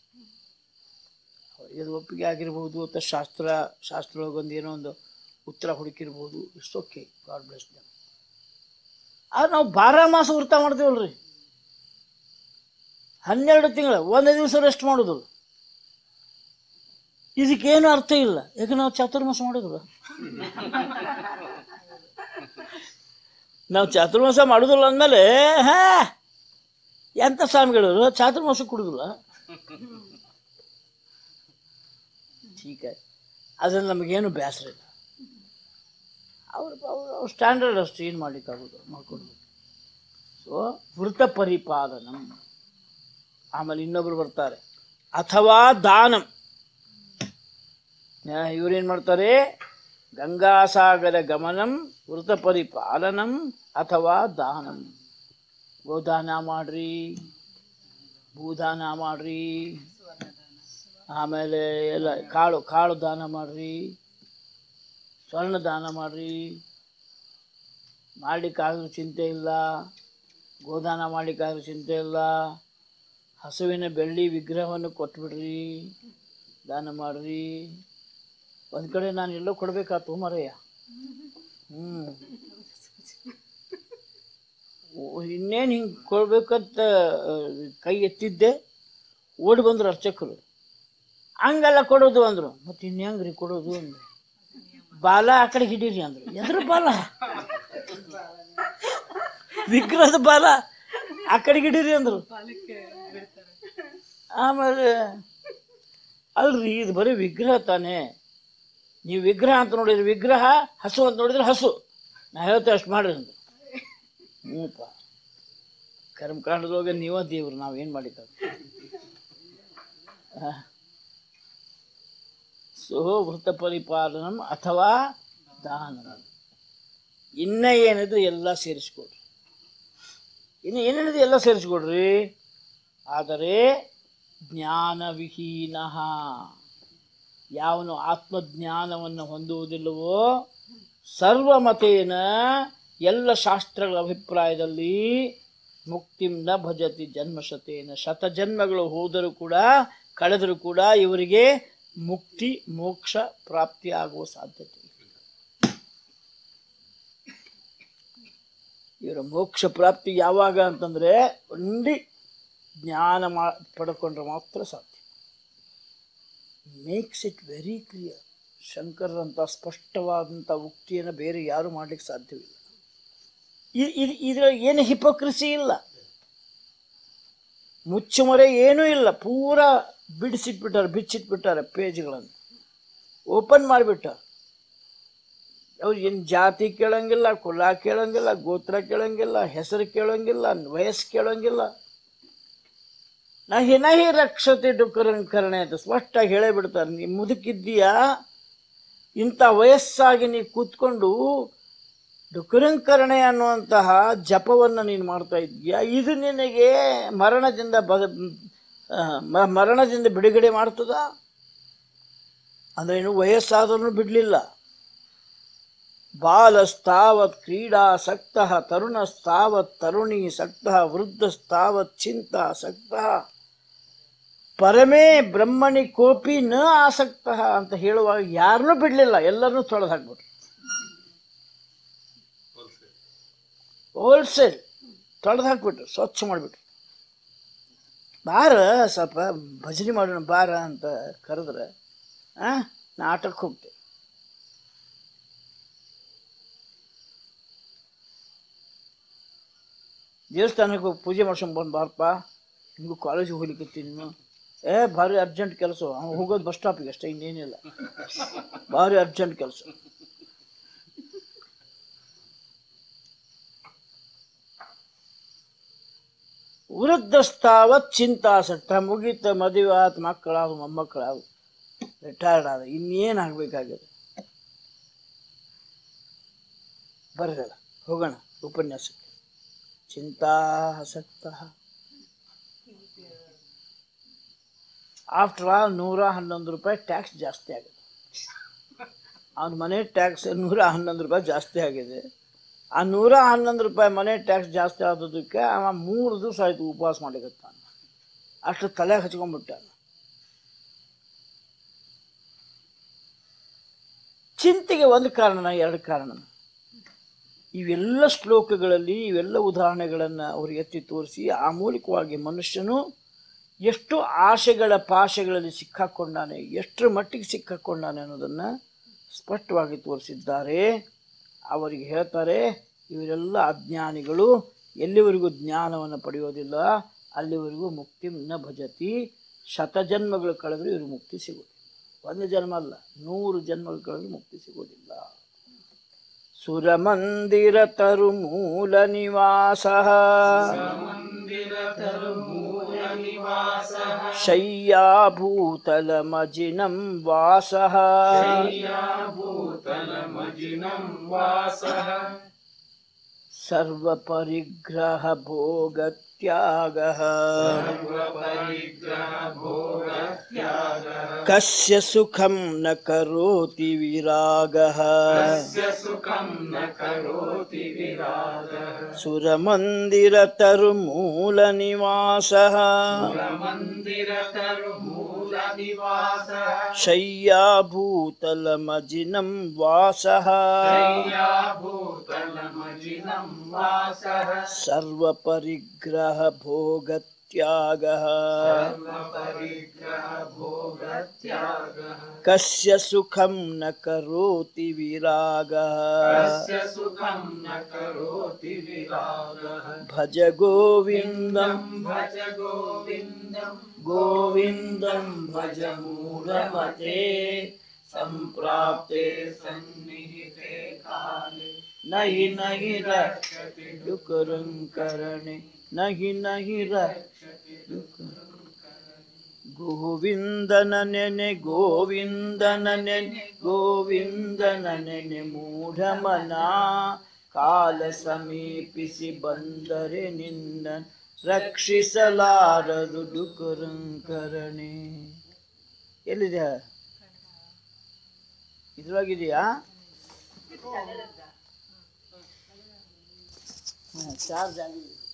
ಇದು ಒಪ್ಪಿಗೆ ಆಗಿರ್ಬೋದು ಅಥವಾ ಶಾಸ್ತ್ರ ಶಾಸ್ತ್ರದೊಳಗೆ ಒಂದು ಏನೋ ಒಂದು ಉತ್ತರ ಹುಡುಕಿರ್ಬೋದು it's okay God bless them ಆದ್ರೆ ನಾವು ಬಾರ ಮಾಸ ವೃತ ಮಾಡ್ತೀವಲ್ರಿ ಹನ್ನೆರಡು ತಿಂಗಳು ಒಂದು ದಿವಸ ರೆಸ್ಟ್ ಮಾಡೋದು ಇದಕ್ಕೇನು ಅರ್ಥ ಇಲ್ಲ ಯಾಕೆ ನಾವು ಚಾತುರ್ಮಾಸ ಮಾಡೋದಿಲ್ಲ ನಾವು ಚಾತುರ್ಮಾಸ ಮಾಡೋದಿಲ್ಲ ಅಂದಮೇಲೆ ಹಾ ಎಂಥ ಸ್ವಾಮಿಗಳು ಚಾತುರ್ಮಾಸ ಕೊಡೋದಿಲ್ಲ ಠೀಕ ಅದ್ರಲ್ಲಿ ನಮಗೇನು ಬೇಸರ ಇಲ್ಲ ಅವ್ರ ಅವ್ರ ಅವ್ರ ಸ್ಟ್ಯಾಂಡರ್ಡ್ ಅಷ್ಟು ಏನು ಮಾಡ್ಲಿಕ್ಕಾಗೋದು ಮಾಡ್ಕೊಂಡು ಸೊ ವೃತ ಪರಿಪಾಲನಂ ಆಮೇಲೆ ಇನ್ನೊಬ್ರು ಬರ್ತಾರೆ ಅಥವಾ ದಾನಂ ಇವ್ರೇನು ಮಾಡ್ತಾರೆ ಗಂಗಾಸಾಗರ ಗಮನಂ ವೃತ ಪರಿಪಾಲನಂ ಅಥವಾ ದಾನಂ ಗೋದಾನ ಮಾಡ್ರಿ ಭೂದಾನ ಮಾಡ್ರಿ ಆಮೇಲೆ ಎಲ್ಲ ಕಾಳು ಕಾಳು ದಾನ ಮಾಡ್ರಿ ಸ್ವರ್ಣ ದಾನ ಮಾಡ್ರಿ ಮಾಡ್ಲಿಕ್ಕಾದ್ರೂ ಚಿಂತೆ ಇಲ್ಲ ಗೋದಾನ ಮಾಡ್ಲಿಕ್ಕಾದ್ರೂ ಚಿಂತೆ ಇಲ್ಲ ಹಸುವಿನ ಬೆಳ್ಳಿ ವಿಗ್ರಹವನ್ನು ಕೊಟ್ಬಿಡ್ರಿ ದಾನ ಮಾಡ್ರಿ ಒಂದು ಕಡೆ ನಾನು ಎಲ್ಲೋ ಕೊಡ್ಬೇಕಾತು ಮರಯ್ಯ ಹ್ಞೂ ಇನ್ನೇನು ಹಿಂಗೆ ಕೊಡ್ಬೇಕಂತ ಆ, ಕೈ ಎತ್ತಿದ್ದೆ ಓಡಿ ಬಂದ್ರು ಅರ್ಚಕರು ಹಂಗೆಲ್ಲ ಕೊಡೋದು ಅಂದರು ಮತ್ತು ಇನ್ಹೆಂಗ್ರಿ ಕೊಡೋದು ಅಂದ್ರು ಬಾಲ ಆ ಕಡೆ ಹಿಡೀರಿ ಅಂದ್ರು ಎದ್ರ ಬಾಲ ವಿಗ್ರಹದ ಬಾಲ ಆ ಕಡೆ ಹಿಡೀರಿ ಅಂದ್ರು ಆಮೇಲೆ ಅಲ್ರಿ ಇದು ಬರೀ ವಿಗ್ರಹ ತಾನೇ ನೀವು ವಿಗ್ರಹ ಅಂತ ನೋಡಿದ್ರೆ ವಿಗ್ರಹ ಹಸು ಅಂತ ನೋಡಿದ್ರೆ ಹಸು ನಾ ಹೇಳ್ತೇವೆ ಅಷ್ಟು ಮಾಡ್ರಿ ಅಂದ್ರು ಹ್ಞೂಪ್ಪ ಕರ್ಮಕಾಂಡದೊಳಗೆ ನೀವ ದೇವ್ರು ನಾವೇನು ಮಾಡಿದ್ದ ಸೊ ವೃತ್ತ ಪರಿಪಾಲನಂ ಅಥವಾ ದಾನಂ ಇನ್ನ ಏನಿದೆ ಎಲ್ಲ ಸೇರಿಸ್ಕೊಡ್ರಿ ಇನ್ನು ಏನೇನಿದೆ ಎಲ್ಲ ಸೇರಿಸ್ಕೊಡ್ರಿ ಆದರೆ ಜ್ಞಾನವಿಹೀನ ಯಾವನು ಆತ್ಮಜ್ಞಾನವನ್ನು ಹೊಂದುವುದಿಲ್ಲವೋ ಸರ್ವಮತೇನ ಎಲ್ಲ ಶಾಸ್ತ್ರಗಳ ಅಭಿಪ್ರಾಯದಲ್ಲಿ ಮುಕ್ತಿಂ ನ ಭಜತಿ ಜನ್ಮಶತೇನ ಶತಜನ್ಮಗಳು ಹೋದರೂ ಕೂಡ ಕಳೆದರೂ ಕೂಡ ಇವರಿಗೆ ಮುಕ್ತಿ ಮೋಕ್ಷ ಪ್ರಾಪ್ತಿ ಆಗುವ ಸಾಧ್ಯತೆ ಇಲ್ಲ. ಇವರ ಮೋಕ್ಷ ಪ್ರಾಪ್ತಿ ಯಾವಾಗ ಅಂತಂದ್ರೆ ಒಂದಿ ಜ್ಞಾನ ಮಾ ಪಡ್ಕೊಂಡ್ರೆ ಮಾತ್ರ ಸಾಧ್ಯ ಮೇಕ್ಸ್ ಇಟ್ ವೆರಿ ಕ್ಲಿಯರ್ ಶಂಕರರಂಥ ಸ್ಪಷ್ಟವಾದಂಥ ಉಕ್ತಿಯನ್ನು ಬೇರೆ ಯಾರು ಮಾಡ್ಲಿಕ್ಕೆ ಸಾಧ್ಯವಿಲ್ಲ ಇ- ಇದ್- ಇದ್ರಲ್ಲಿ ಏನು ಹಿಪೋಕ್ರಸಿ ಇಲ್ಲ ಮುಚ್ಚುಮರೆ ಏನೂ ಇಲ್ಲ ಪೂರ ಬಿಡಿಸಿಟ್ಬಿಟ್ಟಾರೆ ಬಿಚ್ಚಿಟ್ಬಿಟ್ಟಾರೆ ಪೇಜ್ಗಳನ್ನು ಓಪನ್ ಮಾಡಿಬಿಟ್ಟ ಅವ್ರು ಏನು ಜಾತಿ ಕೇಳಂಗಿಲ್ಲ ಕುಲ ಕೇಳಂಗಿಲ್ಲ ಗೋತ್ರ ಕೇಳಂಗಿಲ್ಲ ಹೆಸರು ಕೇಳಂಗಿಲ್ಲ ವಯಸ್ಸು ಕೇಳಂಗಿಲ್ಲ ನಹಿ ನಹಿ ರಕ್ಷತೆ ಡುಕರಂಕರಣೆ ಅಂತ ಸ್ಪಷ್ಟ ಹೇಳೇ ಬಿಡ್ತಾರೆ ನೀ ಮುದುಕಿದ್ದೀಯಾ ಇಂಥ ವಯಸ್ಸಾಗಿ ನೀ ಕೂತ್ಕೊಂಡು ಡುಕರಂಕರಣೆ ಅನ್ನುವಂತಹ ಜಪವನ್ನು ನೀನು ಮಾಡ್ತಾ ಇದ್ದೀಯಾ ಇದು ನಿನಗೆ ಮರಣದಿಂದ ಬದ ಆ, ಮ- ಮರಣದಿಂದ ಬಿಡುಗಡೆ ಮಾಡ್ತದ ಅಂದ್ರೆ ಇನ್ನು ವಯಸ್ಸಾದ್ರೂ ಬಿಡಲಿಲ್ಲ ಬಾಲಸ್ತಾವತ್ ಕ್ರೀಡಾಸಕ್ತ ತರುಣಸ್ತಾವತ್ ತರುಣಿ ಸಕ್ತ ವೃದ್ಧಸ್ತಾವತ್ ಚಿಂತಾಸಕ್ತ ಪರಮೇ ಬ್ರಹ್ಮಣಿ ಕೋಪಿ ನ ಆಸಕ್ತ ಅಂತ ಹೇಳುವಾಗ ಯಾರನ್ನೂ ಬಿಡಲಿಲ್ಲ ಎಲ್ಲರನ್ನೂ ತೊಳೆದು ಹಾಕ್ಬಿಟ್ರು ಹೋಲ್ಸೇಲ್ ತೊಳೆದು ಹಾಕ್ಬಿಟ್ರು ಸ್ವಚ್ಛ ಮಾಡಿಬಿಟ್ರು ಬಾರ ಸ್ವಲ್ಪ ಭಜನೆ ಮಾಡೋಣ ಬಾರ ಅಂತ ಕರೆದ್ರೆ ಆ ನಾ ಆಟಕ್ಕೆ ಹೋಗ್ತೆ ದೇವಸ್ಥಾನಕ್ಕೆ ಹೋಗಿ ಪೂಜೆ ಮಾಡ್ಸ್ಕೊಂಡ್ ಬಂದು ಬಾರಪ್ಪ ನಿಮಗೂ ಕಾಲೇಜಿಗೆ ಹೋಗ್ಲಿಕ್ಕೆ ನೀನು ಏ ಭಾರಿ ಅರ್ಜೆಂಟ್ ಕೆಲಸ ಅವ್ನು ಹೋಗೋದು ಬಸ್ ಸ್ಟಾಪಿಗೆ ಅಷ್ಟೇ ಇನ್ನೇನಿಲ್ಲ ಭಾರಿ ಅರ್ಜೆಂಟ್ ಕೆಲಸ ವೃದ್ಧಸ್ತಾವತ್ ಚಿಂತಾಸಕ್ತ ಮುಗೀತ ಮದುವೆ ಆತು ಮಕ್ಕಳಾವು ಮೊಮ್ಮಕ್ಕಳಾವು ರಿಟೈರ್ಡ್ ಆದ ಇನ್ನೇನು ಆಗಬೇಕಾಗಿದೆ ಬರಲ್ಲ ಹೋಗೋಣ ಉಪನ್ಯಾಸಕ್ಕೆ ಚಿಂತಾಸಕ್ತ ಆಫ್ಟರ್ ಆಲ್ ನೂರ ಹನ್ನೊಂದು ರೂಪಾಯಿ ಟ್ಯಾಕ್ಸ್ ಜಾಸ್ತಿ ಆಗಿದೆ ಅವನ ಮನೆ ಟ್ಯಾಕ್ಸ್ ನೂರ ಹನ್ನೊಂದು ರೂಪಾಯಿ ಜಾಸ್ತಿ ಆಗಿದೆ ಆ ನೂರ ಹನ್ನೊಂದು ರೂಪಾಯಿ ಮನೆ ಟ್ಯಾಕ್ಸ್ ಜಾಸ್ತಿ ಆದದಕ್ಕೆ ಅವ ಮೂರು ದಿವಸ ಆಯ್ತು ಉಪವಾಸ ಮಾಡಿಕತ್ತಾನ ಅಷ್ಟು ತಲೆ ಹಚ್ಕೊಂಡ್ಬಿಟ್ಟಾನ ಚಿಂತೆಗೆ ಒಂದು ಕಾರಣ ಎರಡು ಕಾರಣ ಇವೆಲ್ಲ ಶ್ಲೋಕಗಳಲ್ಲಿ ಇವೆಲ್ಲ ಉದಾಹರಣೆಗಳನ್ನು ಅವರು ಎತ್ತಿ ತೋರಿಸಿ ಆ ಮೂಲಕವಾಗಿ ಮನುಷ್ಯನು ಎಷ್ಟು ಆಶೆಗಳ ಪಾಶೆಗಳಲ್ಲಿ ಸಿಕ್ಕಾಕೊಂಡಾನೆ ಎಷ್ಟರ ಮಟ್ಟಿಗೆ ಸಿಕ್ಕಾಕೊಂಡಾನೆ ಅನ್ನೋದನ್ನು ಸ್ಪಷ್ಟವಾಗಿ ತೋರಿಸಿದ್ದಾರೆ ಅವರಿಗೆ ಹೇಳ್ತಾರೆ ಇವರೆಲ್ಲ ಅಜ್ಞಾನಿಗಳು ಎಲ್ಲಿವರೆಗೂ ಜ್ಞಾನವನ್ನು ಪಡೆಯೋದಿಲ್ಲ ಅಲ್ಲಿವರೆಗೂ ಮುಕ್ತಿ ನ ಭಜತಿ ಶತಜನ್ಮಗಳು ಕಳೆದರೂ ಇವರು ಮುಕ್ತಿ ಸಿಗೋದಿಲ್ಲ ಒಂದು ಜನ್ಮ ಅಲ್ಲ ನೂರು ಜನ್ಮಗಳು ಕಳೆದರೂ ಮುಕ್ತಿ ಸಿಗೋದಿಲ್ಲ ಸುರಮಂದಿರ ತರು ಮೂಲ ನಿವಾಸ ಶಯ್ಯಾಭೂತಲ ಮಜಿನಂ ವಾಸ ಸರ್ವಪರಿಗ್ರಹ ಭೋಗತ್ಯಾಗ ಕಸ್ಯ ಸುಖಂ ನ ಕರೋತಿ ವಿರಾಗಃ ಸುಖಂ ನ ಕರೋತಿ ವಿರಾಗ ಸುರಮಂದಿರ ತರುಮೂಲ ನಿವಾಸಃ ಮಂದಿರ ತರು ಮೂಲ ನಿವಾಸ ಶಯ್ಯಾಭೂತಲಮಜಿನಂ ವಾಸಃ ಭೂತಲ ಮಜಿನಂ ವಾಸ ಸರ್ವಪರಿಗ್ರಹ ಭೋಗತ್ಯಾಗಃ ಪರಿಗ್ರಹ ಭೋಗ ತ್ಯಾಗ ಕಸ್ಯ ಸುಖಂ ನ ಕರೋತಿ ವಿರಾಗಃ ಸುಖಂ ನ ಕರೋತಿ ವಿರಾಗ ಭಜ ಗೋವಿಂದಂ ಭಜ ಗೋವಿಂದಂ ಗೋವಿಂದಂ ಭಜ ಮೂಢಮತೆ ಸಂಪ್ರಾಪ್ತೆ ಸನ್ನಿಹಿತೆ ಕಾಲೆ ನಹಿ ನಹಿ ರಕ್ಷತಿ ಡುಕರಂಕರಣೆ ನಹಿ ನಹಿ ರಕ್ಷತಿ ಗೋವಿಂದನ ನೆನೆ ಗೋವಿಂದನ ನೆನೆ ಗೋವಿಂದನ ನೆನೆ ಮೂಢಮನ ಕಾಲ ಸಮೀಪಿಸಿ ಬಂದರೆ ನಿನ್ನ ರಕ್ಷಿಸಲಾರದು ಡುಕರಂಕರಣೆ ಎಲ್ಲಿದೆ ಇದ್ರೊಳಗಿದೆಯಾ ಚಾರ್ಜ್ ಆಗಿದೆ